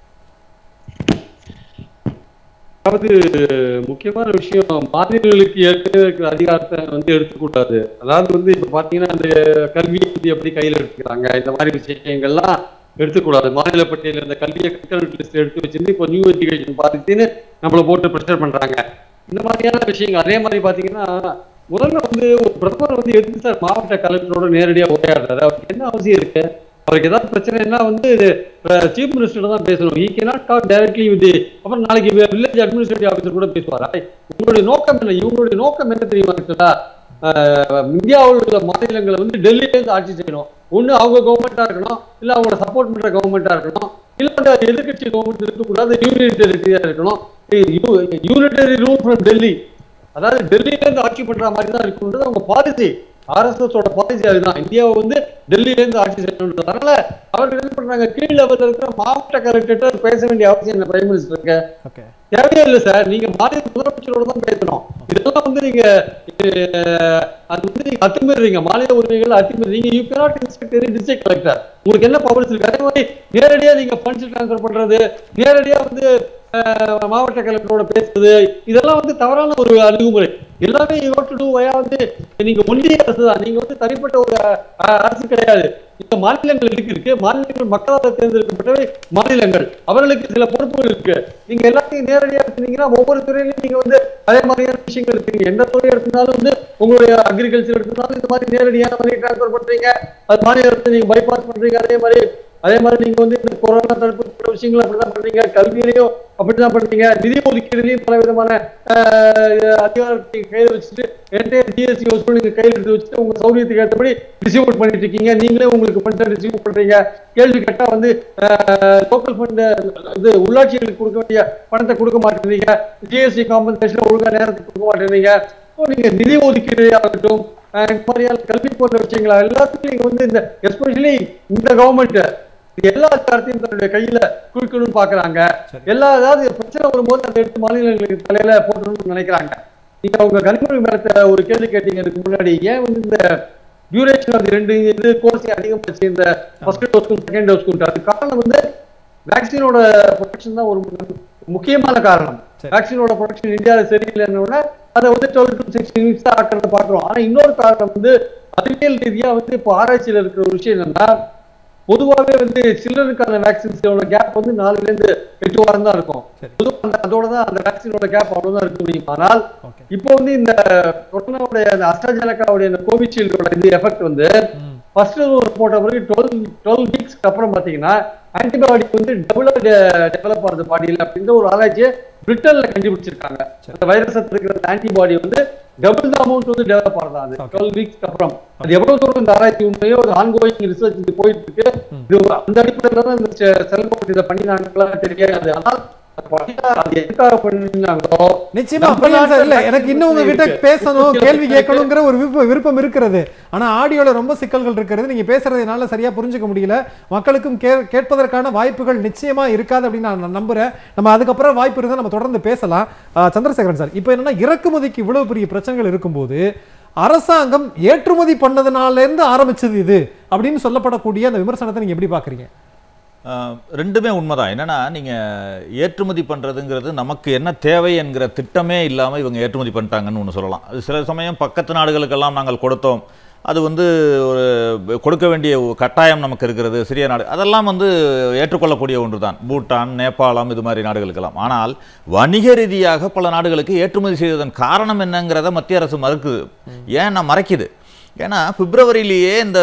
அதாவது முக்கியமான விஷயம் மாநிலங்களுக்கு ஏற்கனவே இருக்கிற அதிகாரத்தை வந்து எடுத்துக்கூடாது அதாவது வந்து இப்ப பாத்தீங்கன்னா அந்த கல்வியை வந்து எப்படி கையில எடுத்துக்கிறாங்க இந்த மாதிரி விஷயங்கள்லாம் எடுத்துக்கூடாது மாநில பட்டியலில் இந்த கல்வியை கல்கரண்ட் லிஸ்ட் எடுத்து வச்சிருந்து இப்போ நியூ எஜுகேஷன் பாலிசின்னு நம்மளை போட்டு ப்ரெஷர் பண்றாங்க இந்த மாதிரியான விஷயங்கள் அதே மாதிரி பாத்தீங்கன்னா முதல்ல வந்து ஒரு பிரதமர் வந்து எதுக்கு சார் மாவட்ட கலெக்டரோட நேரடியாக உரையாடுறாரு அவருக்கு என்ன அவசியம் இருக்கு அவருக்கு ஏதாவது பிரச்சனைனா வந்து சீஃப் மினிஸ்டர் தான் பேசணும் he cannot talk directly with அப்புறம் நாளைக்கு வில்லேஜ் அட்மினிஸ்ட்ரேட்டிவ் ஆஃபீஸர் கூட பேசுவாரா உங்களுடைய நோக்கம் என்ன இவங்களுடைய நோக்கம் என்ன தெரியுமா இருக்குதா இந்தியாவில் உள்ள மாநிலங்களை வந்து டெல்லியிலேருந்து ஆட்சி செய்யணும் ஒண்ணு அவங்க கவர்மெண்டா இருக்கணும் இல்ல அவங்கள சப்போர்ட் பண்ற கவர்மெண்டா இருக்கணும் இல்ல அந்த எதிர்கட்சி கவர்மெண்ட் இருக்கக்கூடாது யூனிட்டரியா இருக்கணும் யூனிட்டரி ரூல் ஃப்ரம் டெல்லி அதாவது டெல்லியில இருந்து ஆட்சி பண்ற மாதிரி தான் இருக்குன்றது அவங்க பாலிசி ஆர்எஸ்எஸோட பாலிசி அதுதான் இந்தியாவை வந்து டெல்லியில இருந்து ஆட்சி செய்யணுன்றது அதனால அவர்கள் என்ன பண்றாங்க கீழ் லெவலில் இருக்கிற மாவட்ட கலெக்டர் பேச வேண்டிய அவசியம் இல்லை பிரைம் மினிஸ்டருக்கு ஓகே தேவையே இல்லை சார் நீங்க மாநில முதலமைச்சரோட தான் பேசணும் இதெல்லாம் வந்து நீங்க அஹ், அது வந்து நீங்க அத்துமீறீங்க மாநில உரிமைகள் அத்துமீறி you cannot inspect any district collector உங்களுக்கு என்ன பவர்ஸ் இருக்கு அதே மாதிரி நேரடியா நீங்க ஃபண்ட்ஸ் ட்ரான்ஸ்ஃபர் பண்றது நேரடியா வந்து அஹ், மாவட்ட கலெக்டரோட பேசுறது இதெல்லாம் வந்து தவறான ஒரு அணுகுமுறை எல்லாமே யூ டு டூ வயா வந்து நீங்க ஒன்றிய அரசு தான் நீங்க வந்து தனிப்பட்ட ஒரு அஹ், அரசு கிடையாது இந்த மாநிலங்கள் எதுக்கு இருக்கு மாநிலங்கள் மக்களால் தேர்ந்தெடுக்கப்பட்டவை மாநிலங்கள் அவர்களுக்கு சில பொறுப்புகள் இருக்கு நீங்க எல்லாத்தையும் நேரடியா எடுத்தீங்கன்னா ஒவ்வொரு துறையிலும் நீங்க வந்து அதே மாதிரியான விஷயங்கள் இருக்கீங்க எந்த துறை எடுத்தாலும் வந்து உங்களுடைய அக்ரிகல்ச்சர் எடுத்தாலும் இந்த மாதிரி நேரடியான மணி டிரான்ஸ்ஃபர் பண்றீங்க அது மாநிலத்தை நீங்க பைபாஸ் பண்றீங்க அதே மாதிரி அதே மாதிரி நீங்க வந்து இந்த கொரோனா தடுப்பு போன்ற விஷயங்கள் அப்படிதான் பண்றீங்க கல்வியிலையும் அப்படிதான் பண்றீங்க நிதி ஒதுக்கீடுலையும் பல விதமான ஆஹ், அதிகாரத்தை கையில் வச்சுட்டு என்டையர் ஜிஎஸ்டி வசூல் நீங்க கையில் எடுத்து வச்சுட்டு உங்க சௌகரியத்துக்கு ஏற்றபடி டிஸ்ட்ரிபியூட் பண்ணிட்டு இருக்கீங்க நீங்களே உங்களுக்கு ஃபண்ட் டிஸ்ட்ரிபியூட் பண்றீங்க கேள்வி கேட்டா வந்து லோக்கல் ஃபண்ட் இது உள்ளாட்சிகளுக்கு கொடுக்க வேண்டிய பணத்தை கொடுக்க மாட்டேங்கிறீங்க ஜிஎஸ்டி காம்பன்சேஷன் ஒழுங்கா நேரத்துக்கு கொடுக்க மாட்டேங்கிறீங்க ஸோ நீங்க நிதி ஒதுக்கீடு ஆகட்டும் அஹ் இந்த மாதிரியான கல்வி போன்ற விஷயங்களா எல்லாத்துக்கும் நீங்க வந்து இந்த எஸ்பெஷலி இந்த கவர்மெண்ட் எல்லா அதிகாரத்தையும் தன்னுடைய கையில குவிக்கணும்னு பாக்குறாங்க எல்லா அதாவது பிரச்சனை வரும்போது அதை எடுத்து மாநிலங்களுக்கு தலையில போட்டணும்னு நினைக்கிறாங்க நீங்க உங்க கனிமொழி மேடத்தை ஒரு கேள்வி கேட்டீங்க இதுக்கு முன்னாடி ஏன் வந்து இந்த டியூரேஷன் ஆஃப் ரெண்டு இது கோர்ஸ் அதிகமாச்சு இந்த ஃபர்ஸ்ட் டோஸ்க்கும் செகண்ட் டோஸ்க்கும் அது காரணம் வந்து வேக்சினோட ப்ரொடெக்ஷன் தான் ஒரு மு- முக்கியமான காரணம் சரி. வேக்சினோட ப்ரொடெக்ஷன் இந்தியாவில் சரியில்லைன்னு அதை வந்து டுவெல் டு சிக்ஸ்டீன் வீக்ஸ் தான் ஆக்கிறத பார்க்குறோம் ஆனால் இன்னொரு காரணம் வந்து அறிவியல் ரீதியா வந்து இப்போ ஆராய்ச்சியில் இருக்கிற ஒரு விஷயம் என்னன்னா பொதுவாகவே வந்து சில்ட்ரனுக்கான வேக்சின்ஸோட கேப் வந்து நாலுல இருந்து எட்டு வாரம் தான் இருக்கும் சரி. பொதுவாக அந்த அதோட தான் அந்த வேக்சினோட கேப் அவ்வளவுதான் இருக்க முடியும் ஆனால் ஓகே இப்போ வந்து இந்த கொரோனாவுடைய அந்த அஸ்ட்ராஜெனக்காவுடைய இந்த கோவிஷீல்டோட இந்த எஃபெக்ட் வந்து ம் ஃபர்ஸ்ட் ஒரு போட்ட பிறகு டுவெல் டுவெல் வீக்ஸ்க்கு அப்புறம் பார்த்தீங்கன்னா ஆன்டிபாடி வந்து டெவலப் டெவலப் ஆகுது பாடியில் அப்படின்ற ஒரு ஆராய்ச்சியை பிரிட்டன்ல கண்டுபிடிச்சிருக்காங்க அந்த வைரஸை இருக்கிற ஆன்டிபாடி வந்து டபுள் த அமௌண்ட் வந்து டெவலப் ஆகுது அது Okay. டுவெல் வீக்ஸ்க்கு அப்புறம் அது எவ்வளவு தூரம் இந்த ஆராய்ச்சி உண்மையோ ஒரு ஆன்கோயிங் ரிசர்ச் இது போயிட்டு இருக்கு இது அந்த அடிப்படையில தான் இந்த செ- செல்வப்பட்டு இதை பண்ணினாங்களா தெரியாது ஆனால் அது பண்ணா அது எதுக்காக பண்ணினாங்களோ நிச்சயமா நம்ம அப்படிலாம் சார் இல்ல நாட்டுல எனக்கு இன்னும் உங்ககிட்ட இருக்கு. பேசணும் இருக்கு. கேள்வி கேட்கணுங்கிற ஒரு விருப்பம் விருப்பம் இருக்கிறது ஆனா ஆடியோல ரொம்ப சிக்கல்கள் இருக்கிறது நீங்க பேசுறது என்னால சரியா புரிஞ்சுக்க முடியல மக்களுக்கும் கே கேட்பதற்கான வாய்ப்புகள் நிச்சயமா இருக்காது அப்படின்னு நான் நம்புறேன் நம்ம அதுக்கப்புறம் வாய்ப்பு இருந்தால் நம்ம தொடர்ந்து பேசலாம் ஆ, சந்திரசேகரன் சார் இப்போ என்னன்னா இறக்குமதிக்கு இவ்வளவு பெரிய பிரச்சனைகள் இருக்கும்போது அரசாங்கம் ஏற்றுமதி பண்ணதுனால இருந்து ஆரம்பிச்சது இது அப்படின்னு சொல்லப்படக்கூடிய அந்த விமர்சனத்தை நீங்க எப்படி பாக்குறீங்க ஆஹ் ரெண்டுமே உண்மைதான் என்னன்னா நீங்க ஏற்றுமதி பண்றதுங்கிறது நமக்கு என்ன தேவை என்கிற திட்டமே இல்லாம இவங்க ஏற்றுமதி பண்ணிட்டாங்கன்னு ஒன்று சொல்லலாம் அது சில சமயம் பக்கத்து நாடுகளுக்கெல்லாம் நாங்கள் கொடுத்தோம் அது வந்து ஒரு கொடுக்க வேண்டிய ஒரு கட்டாயம் நமக்கு இருக்கிறது சிறிய நாடு அதெல்லாம் வந்து ஏற்றுக்கொள்ளக்கூடிய ஒன்று தான் பூட்டான் நேபாளம் இது மாதிரி நாடுகளுக்கெல்லாம் ஆனால் வணிக ரீதியாக பல நாடுகளுக்கு ஏற்றுமதி செய்ததன் காரணம் என்னங்கிறத மத்திய அரசு மறுக்குது ஏன்னா மறைக்குது ஏன்னா பிப்ரவரியிலேயே இந்த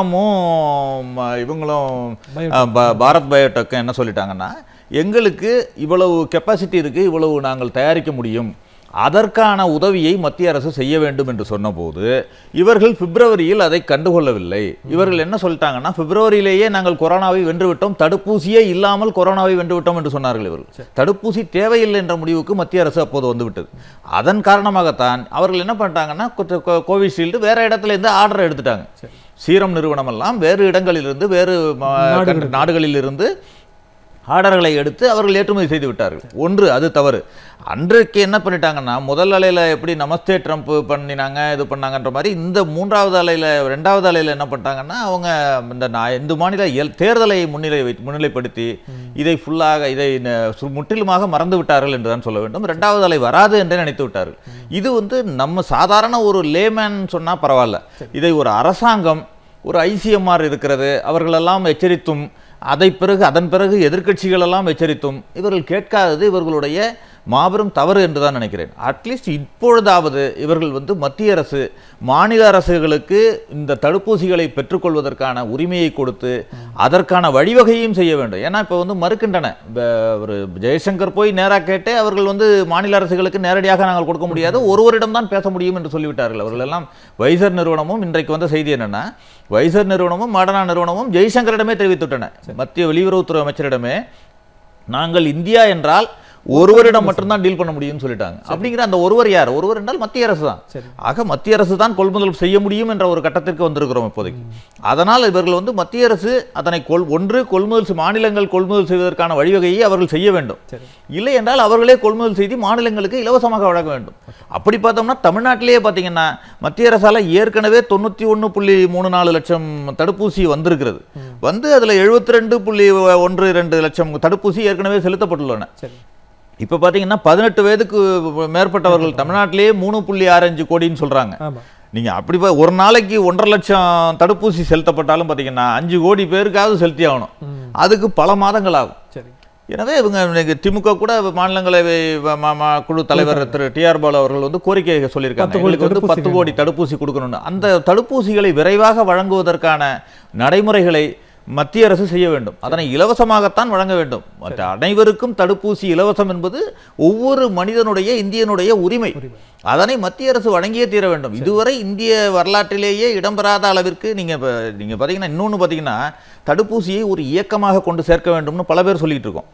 சீரமும் ம, இவங்களும் Biotech. அஹ், பா- பாரத் பயோடெக் என்ன சொல்லிட்டாங்கன்னா எங்களுக்கு இவ்வளவு கெப்பாசிட்டி இருக்கு இவ்வளவு நாங்கள் தயாரிக்க முடியும் அதற்கான உதவியை மத்திய அரசு செய்ய வேண்டும் என்று சொன்னபோது இவர்கள் பிப்ரவரியில் அதை கண்டுகொள்ளவில்லை இவர்கள் என்ன சொல்லிட்டாங்கன்னா பிப்ரவரியிலேயே நாங்கள் கொரோனாவை வென்றுவிட்டோம் தடுப்பூசியே இல்லாமல் கொரோனாவை வென்றுவிட்டோம் என்று சொன்னார்கள் இவர்கள் தடுப்பூசி தேவையில்லை என்ற முடிவுக்கு மத்திய அரசு அப்போது வந்துவிட்டது அதன் காரணமாகத்தான் அவர்கள் என்ன பண்ணிட்டாங்கன்னா கொ- கொ- கோவிஷீல்டு வேற இடத்துல இருந்து ஆர்டர் எடுத்துட்டாங்க சீரம் நிறுவனம் எல்லாம் வேறு இடங்களிலிருந்து வேறு ம- நாடுகள். கண்ட- நாடுகளிலிருந்து ஆர்டர்களை எடுத்து அவர்கள் ஏற்றுமதி செய்து விட்டார்கள் ஒன்று அது தவறு அன்றைக்கு என்ன பண்ணிட்டாங்கன்னா முதல் அலையில் எப்படி நமஸ்தே ட்ரம்ப் பண்ணினாங்க இது பண்ணாங்கன்ற மாதிரி இந்த மூன்றாவது அலையில் ரெண்டாவது அலையில் என்ன பண்ணிட்டாங்கன்னா அவங்க இந்த நா- இந்து மாநில எல் தேர்தலை முன்னிலை வைத்து முன்னிலைப்படுத்தி இதை ஃபுல்லாக இதை ந- சு- முற்றிலுமாக மறந்து விட்டார்கள் என்று தான் சொல்ல வேண்டும் ரெண்டாவது அலை வராது என்றே நினைத்து விட்டார்கள் இது வந்து நம்ம சாதாரண ஒரு லேமேன் சொன்னால் பரவாயில்ல இதை ஒரு அரசாங்கம் ஒரு ஐசிஎம்ஆர் இருக்கிறது அவர்களெல்லாம் எச்சரித்தும் அதை பிறகு அதன் பிறகு எதிர்க்கட்சிகள் எல்லாம் எச்சரித்தும் இவர்கள் கேட்காதது இவர்களுடைய மாபெரும் தவறு என்று தான் நினைக்கிறேன் அட்லீஸ்ட் இப்பொழுதாவது இவர்கள் வந்து மத்திய அரசு மாநில அரசுகளுக்கு இந்த தடுப்பூசிகளை பெற்றுக்கொள்வதற்கான உரிமையை கொடுத்து அதற்கான வழிவகையும் செய்ய வேண்டும் ஏன்னா இப்போ வந்து மறுக்கின்றன இப்ப ஒரு ஜெயசங்கர் போய் நேராக கேட்டு அவர்கள் வந்து மாநில அரசுகளுக்கு நேரடியாக நாங்கள் கொடுக்க முடியாது ஒருவரிடம் தான் பேச முடியும் என்று சொல்லிவிட்டார்கள் அவர்கள் எல்லாம் வைசர் நிறுவனமும் இன்றைக்கு வந்த செய்தி என்னன்னா வைசர் நிறுவனமும் மாடனா நிறுவனமும் ஜெய்சங்கரிடமே தெரிவித்துவிட்டன மத்திய வெளியுறவுத்துறை அமைச்சரிடமே நாங்கள் இந்தியா என்றால் ஒருவரிடம் மட்டும்தான் டீல் பண்ண முடியும்னு சொல்லிட்டாங்க அப்படிங்கிற அந்த ஒருவர் யார் ஒருவர் என்றால் மத்திய அரசு தான் சரி. ஆக மத்திய அரசு தான் கொள்முதல் செய்ய முடியும் என்ற ஒரு கட்டத்திற்கு வந்திருக்கிறோம் இப்போதைக்கு அதனால் இவர்கள் வந்து மத்திய அரசு அதனை கொள் ஒன்று கொள்முதல் செய்- மாநிலங்கள் கொள்முதல் செய்வதற்கான வழிவகையை அவர்கள் செய்ய வேண்டும் சரி இல்லை என்றால் அவர்களே கொள்முதல் செய்து மாநிலங்களுக்கு இலவசமாக வழங்க வேண்டும் அப்படி பார்த்தோம்னா தமிழ்நாட்டிலேயே பார்த்தீங்கன்னா மத்திய அரசால ஏற்கனவே தொண்ணூற்றி ஒன்று புள்ளி மூணு நாலு லட்சம் தடுப்பூசி வந்திருக்கிறது வந்து அதில் எழுபத்தி ரெண்டு புள்ளி ஒன்று ரெண்டு லட்சம் தடுப்பூசி ஏற்கனவே செலுத்தப்பட்டுள்ளன சரி இப்போ பார்த்தீங்கன்னா பதினெட்டு வயதுக்கு மேற்பட்டவர்கள் தமிழ்நாட்டிலேயே மூணு புள்ளி ஆறஞ்சு கோடின்னு சொல்கிறாங்க ஆமா நீங்கள் அப்படி பா- ஒரு நாளைக்கு ஒன்றரை லட்சம் தடுப்பூசி செலுத்தப்பட்டாலும் பார்த்தீங்கன்னா அஞ்சு கோடி பேருக்காவது செலுத்தி ஆகணும் ம். அதுக்கு பல மாதங்கள் ஆகும் சரி எனவே இவங்க இன்னைக்கு திமுக கூட மாநிலங்களவை வ- ம- ம- குழு தலைவர் திரு டி ஆர் பாலு அவர்கள் வந்து கோரிக்கை சொல்லியிருக்காங்க பத்து கோடி எங்களுக்கு வந்து தடுப்பூசி பத்து கோடி தடுப்பூசி கொடுக்கணும்னு அந்த தடுப்பூசிகளை விரைவாக வழங்குவதற்கான நடைமுறைகளை மத்திய அரசு செய்ய வேண்டும் அதனை இலவசமாகத்தான் வழங்க வேண்டும் மற்ற அனைவருக்கும் தடுப்பூசி இலவசம் என்பது ஒவ்வொரு மனிதனுடைய இந்தியனுடைய உரிமை உரிமை. அதனை மத்திய அரசு வழங்கியே தீர வேண்டும் இதுவரை இந்திய வரலாற்றிலேயே இடம்பெறாத அளவிற்கு நீங்க இப்ப நீங்க பாத்தீங்கன்னா இன்னொன்னு பாத்தீங்கன்னா தடுப்பூசியை ஒரு இயக்கமாக கொண்டு சேர்க்க வேண்டும்னு பல பேர் சொல்லிட்டு இருக்கோம்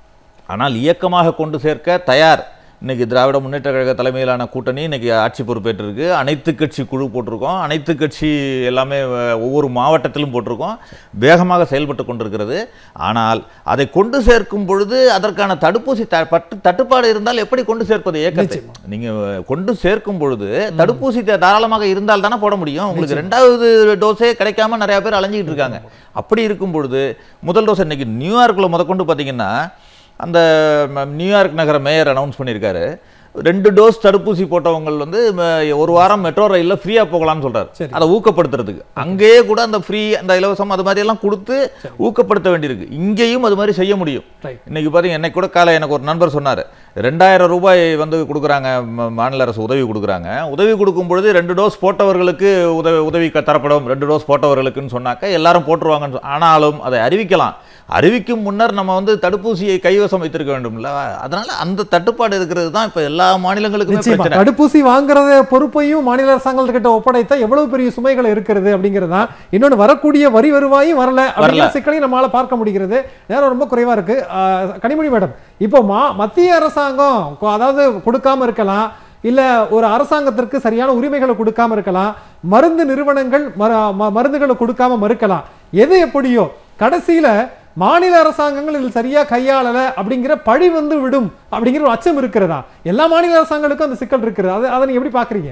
ஆனால் இயக்கமாக கொண்டு சேர்க்க தயார் இன்னைக்கு திராவிட முன்னேற்ற கழக தலைமையிலான கூட்டணி இன்னைக்கு ஆட்சி பொறுப்பேற்றிருக்கு அனைத்து கட்சி குழு போட்டிருக்கோம் அனைத்து கட்சி எல்லாமே அஹ், ஒவ்வொரு மாவட்டத்திலும் போட்டிருக்கோம் வேகமாக செயல்பட்டு கொண்டிருக்கிறது ஆனால் அதை கொண்டு சேர்க்கும் பொழுது அதற்கான தடுப்பூசி த- பட்டு தட்டுப்பாடு இருந்தால் எப்படி கொண்டு சேர்ப்பது இயக்கத்தை நீங்க அஹ், கொண்டு சேர்க்கும் பொழுது தடுப்பூசி தா- தாராளமாக இருந்தால் தானே போட முடியும் உங்களுக்கு ரெண்டாவது டோஸே கிடைக்காம நிறைய பேர் அலைஞ்சிக்கிட்டு இருக்காங்க அப்படி இருக்கும் பொழுது முதல் டோஸ் இன்னைக்கு நியூயார்க்கில் முதற்கொண்டு பார்த்தீங்கன்னா அந்த ம- நியூயார்க் நகர மேயர் அனௌன்ஸ் பண்ணியிருக்காரு ரெண்டு டோஸ் தடுப்பூசி போட்டவங்க வந்து ம, ஒரு வாரம் மெட்ரோ ரயிலில் ஃப்ரீயாக போகலாம்னு சொல்றாரு சரி. அதை ஊக்கப்படுத்துறதுக்கு அங்கேயே கூட அந்த ஃப்ரீ அந்த இலவசம் அது மாதிரி எல்லாம் கொடுத்து ஊக்கப்படுத்த வேண்டியிருக்கு இங்கேயும் அது மாதிரி செய்ய முடியும் ரைட் இன்னைக்கு பார்த்தீங்க என்னை கூட காலை எனக்கு ஒரு நண்பர் சொன்னார் ரெண்டாயிரம் ரூபாய் வந்து கொடுக்குறாங்க ம- மாநில அரசு உதவி கொடுக்குறாங்க உதவி கொடுக்கும் பொழுது ரெண்டு டோஸ் போட்டவர்களுக்கு உதவி உதவி க- தரப்படும் ரெண்டு டோஸ் போட்டவர்களுக்குன்னு சொன்னாக்க எல்லாரும் போட்டுருவாங்கன்னு சொ- ஆனாலும் அதை அறிவிக்கலாம் அறிவிக்கும் முன்னர் நம்ம வந்து தடுப்பூசியை கைவசம் வைத்திருக்க வேண்டும்ல அதனால அந்த தட்டுப்பாடு இருக்கிறது தான் இப்ப எல்லா மாநிலங்களுக்குமே நிச்சயமா பிரச்சனை தடுப்பூசி வாங்குறத பொறுப்பையும் மாநில அரசாங்கங்கள்கிட்ட ஒப்படைத்தா எவ்வளவு பெரிய சுமைகள் இருக்கிறது அப்படிங்கிறது தான் இன்னொன்று வரக்கூடிய வரி வருவாயும் வரல அப்படிங்கிற சிக்கலையும் நம்மளால பார்க்க முடிகிறது நேரம் ரொம்ப குறைவா இருக்கு ஆஹ், கனிமொழி மேடம் இப்போ மா மத்திய அரசாங்கம் கொ- அதாவது கொடுக்காம இருக்கலாம் இல்ல ஒரு அரசாங்கத்திற்கு சரியான உரிமைகளை கொடுக்காம இருக்கலாம் மருந்து நிறுவனங்கள் மர- ம- மருந்துகளை கொடுக்காம மறுக்கலாம் எது எப்படியோ கடைசியில மாநில அரசாங்கங்கள் இதில் சரியா கையாளல அப்படிங்கிற பழி வந்து விடும் அப்படிங்கிற ஒரு அச்சம் இருக்கிறதா எல்லா மாநில அரசாங்கங்களுக்கும் அந்த சிக்கல் இருக்குது அது அதை நீங்க எப்படி பாக்குறீங்க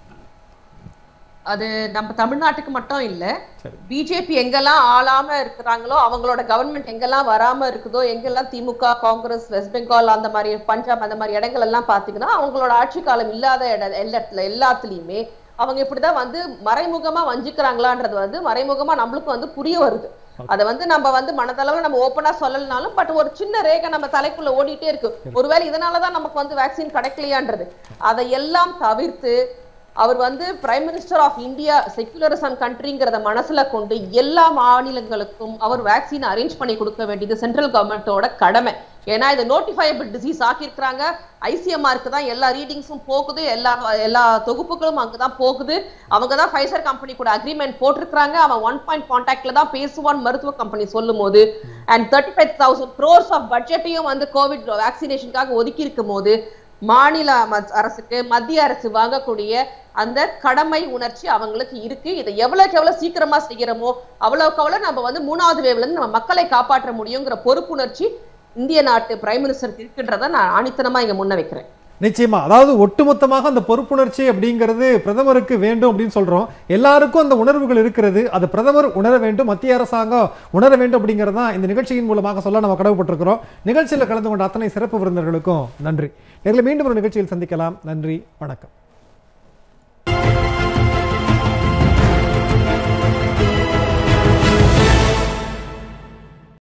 அது நம்ம தமிழ்நாட்டுக்கு மட்டும் இல்ல சரி. பிஜேபி எங்கெல்லாம் ஆளாம இருக்கிறாங்களோ அவங்களோட கவர்மெண்ட் எங்கெல்லாம் வராம இருக்குதோ எங்கெல்லாம் திமுக காங்கிரஸ் வெஸ்ட் பெங்கால் அந்த மாதிரி பஞ்சாப் அந்த மாதிரி இடங்கள் எல்லாம் பாத்தீங்கன்னா அவங்களோட ஆட்சி காலம் இல்லாத இட எல்லா இடத்துல எல்லாத்துலயுமே அவங்க இப்படிதான் வந்து மறைமுகமா வஞ்சிக்கிறாங்களான்றது வந்து மறைமுகமா நம்மளுக்கு வந்து புரிய வருது அதை வந்து நம்ம வந்து மனதளவுல நம்ம ஓப்பனா சொல்லலனாலும் பட் ஒரு சின்ன ரேகை நம்ம தலைக்குள்ள ஓடிட்டே இருக்கு ஒருவேளை இதனாலதான் நமக்கு வந்து வேக்சின் கிடைக்கலையான்றது அதை எல்லாம் தவிர்த்து அவர் வந்து prime minister of India secularism கண்ட்ரிங்கிறத மனசுல கொண்டு எல்லா மாநிலங்களுக்கும் அவர் வேக்சின் அரேஞ்ச் பண்ணி கொடுக்க வேண்டியது சென்ட்ரல் கவர்மெண்ட்டோட கடமை ஏன்னா இது நோட்டிஃபையபிள் டிசீஸ் ஆக்கியிருக்கிறாங்க ஐசிஎம்ஆருக்கு தான் எல்லா ரீடிங்ஸும் போகுது எல்லா எல்லா தொகுப்புகளும் அங்கதான் போகுது அவங்க தான் ஃபைசர் கம்பெனி கூட அக்ரிமெண்ட் போட்டிருக்காங்க அவன் ஒன் பாயிண்ட் கான்டாக்ட்ல தான் பேசுவான் மருத்துவ கம்பெனி சொல்லும் போது and thirty five thousand crores of பட்ஜெட்டையும் வந்து கோவிட் வேக்சினேஷனுக்காக ஒதுக்கி இருக்கும் போது மாநில ம- அரசுக்கு மத்திய அரசு வாங்கக்கூடிய அந்த கடமை உணர்ச்சி அவங்களுக்கு இருக்கு இதை எவ்வளவுக்கு எவ்வளவு சீக்கிரமா செய்யறோமோ அவ்வளவுக்கு அவ்வளவு நம்ம வந்து மூணாவது வேவ்ல இருந்து நம்ம மக்களை காப்பாற்ற முடியுங்கிற பொறுப்புணர்ச்சி இந்திய நாட்டு பிரைம் மினிஸ்டருக்கு இருக்குன்றதை நான் ஆணித்தனமா இங்க முன்ன வைக்கிறேன் நிச்சயமா அதாவது ஒட்டுமொத்தமாக அந்த பொறுப்புணர்ச்சி அப்படிங்கிறது பிரதமருக்கு வேண்டும் அப்படின்னு சொல்றோம் எல்லாருக்கும் அந்த உணர்வுகள் இருக்கிறது அது பிரதமர் உணர வேண்டும் மத்திய அரசாங்கம் உணர வேண்டும் அப்படிங்கிறது தான் இந்த நிகழ்ச்சியின் மூலமாக சொல்ல நம்ம கடவுப்பட்டிருக்கிறோம் நிகழ்ச்சியில் கலந்து கொண்ட அத்தனை சிறப்பு விருந்தினர்களுக்கும் நன்றி நேரில் மீண்டும் ஒரு நிகழ்ச்சியில் சந்திக்கலாம் நன்றி வணக்கம்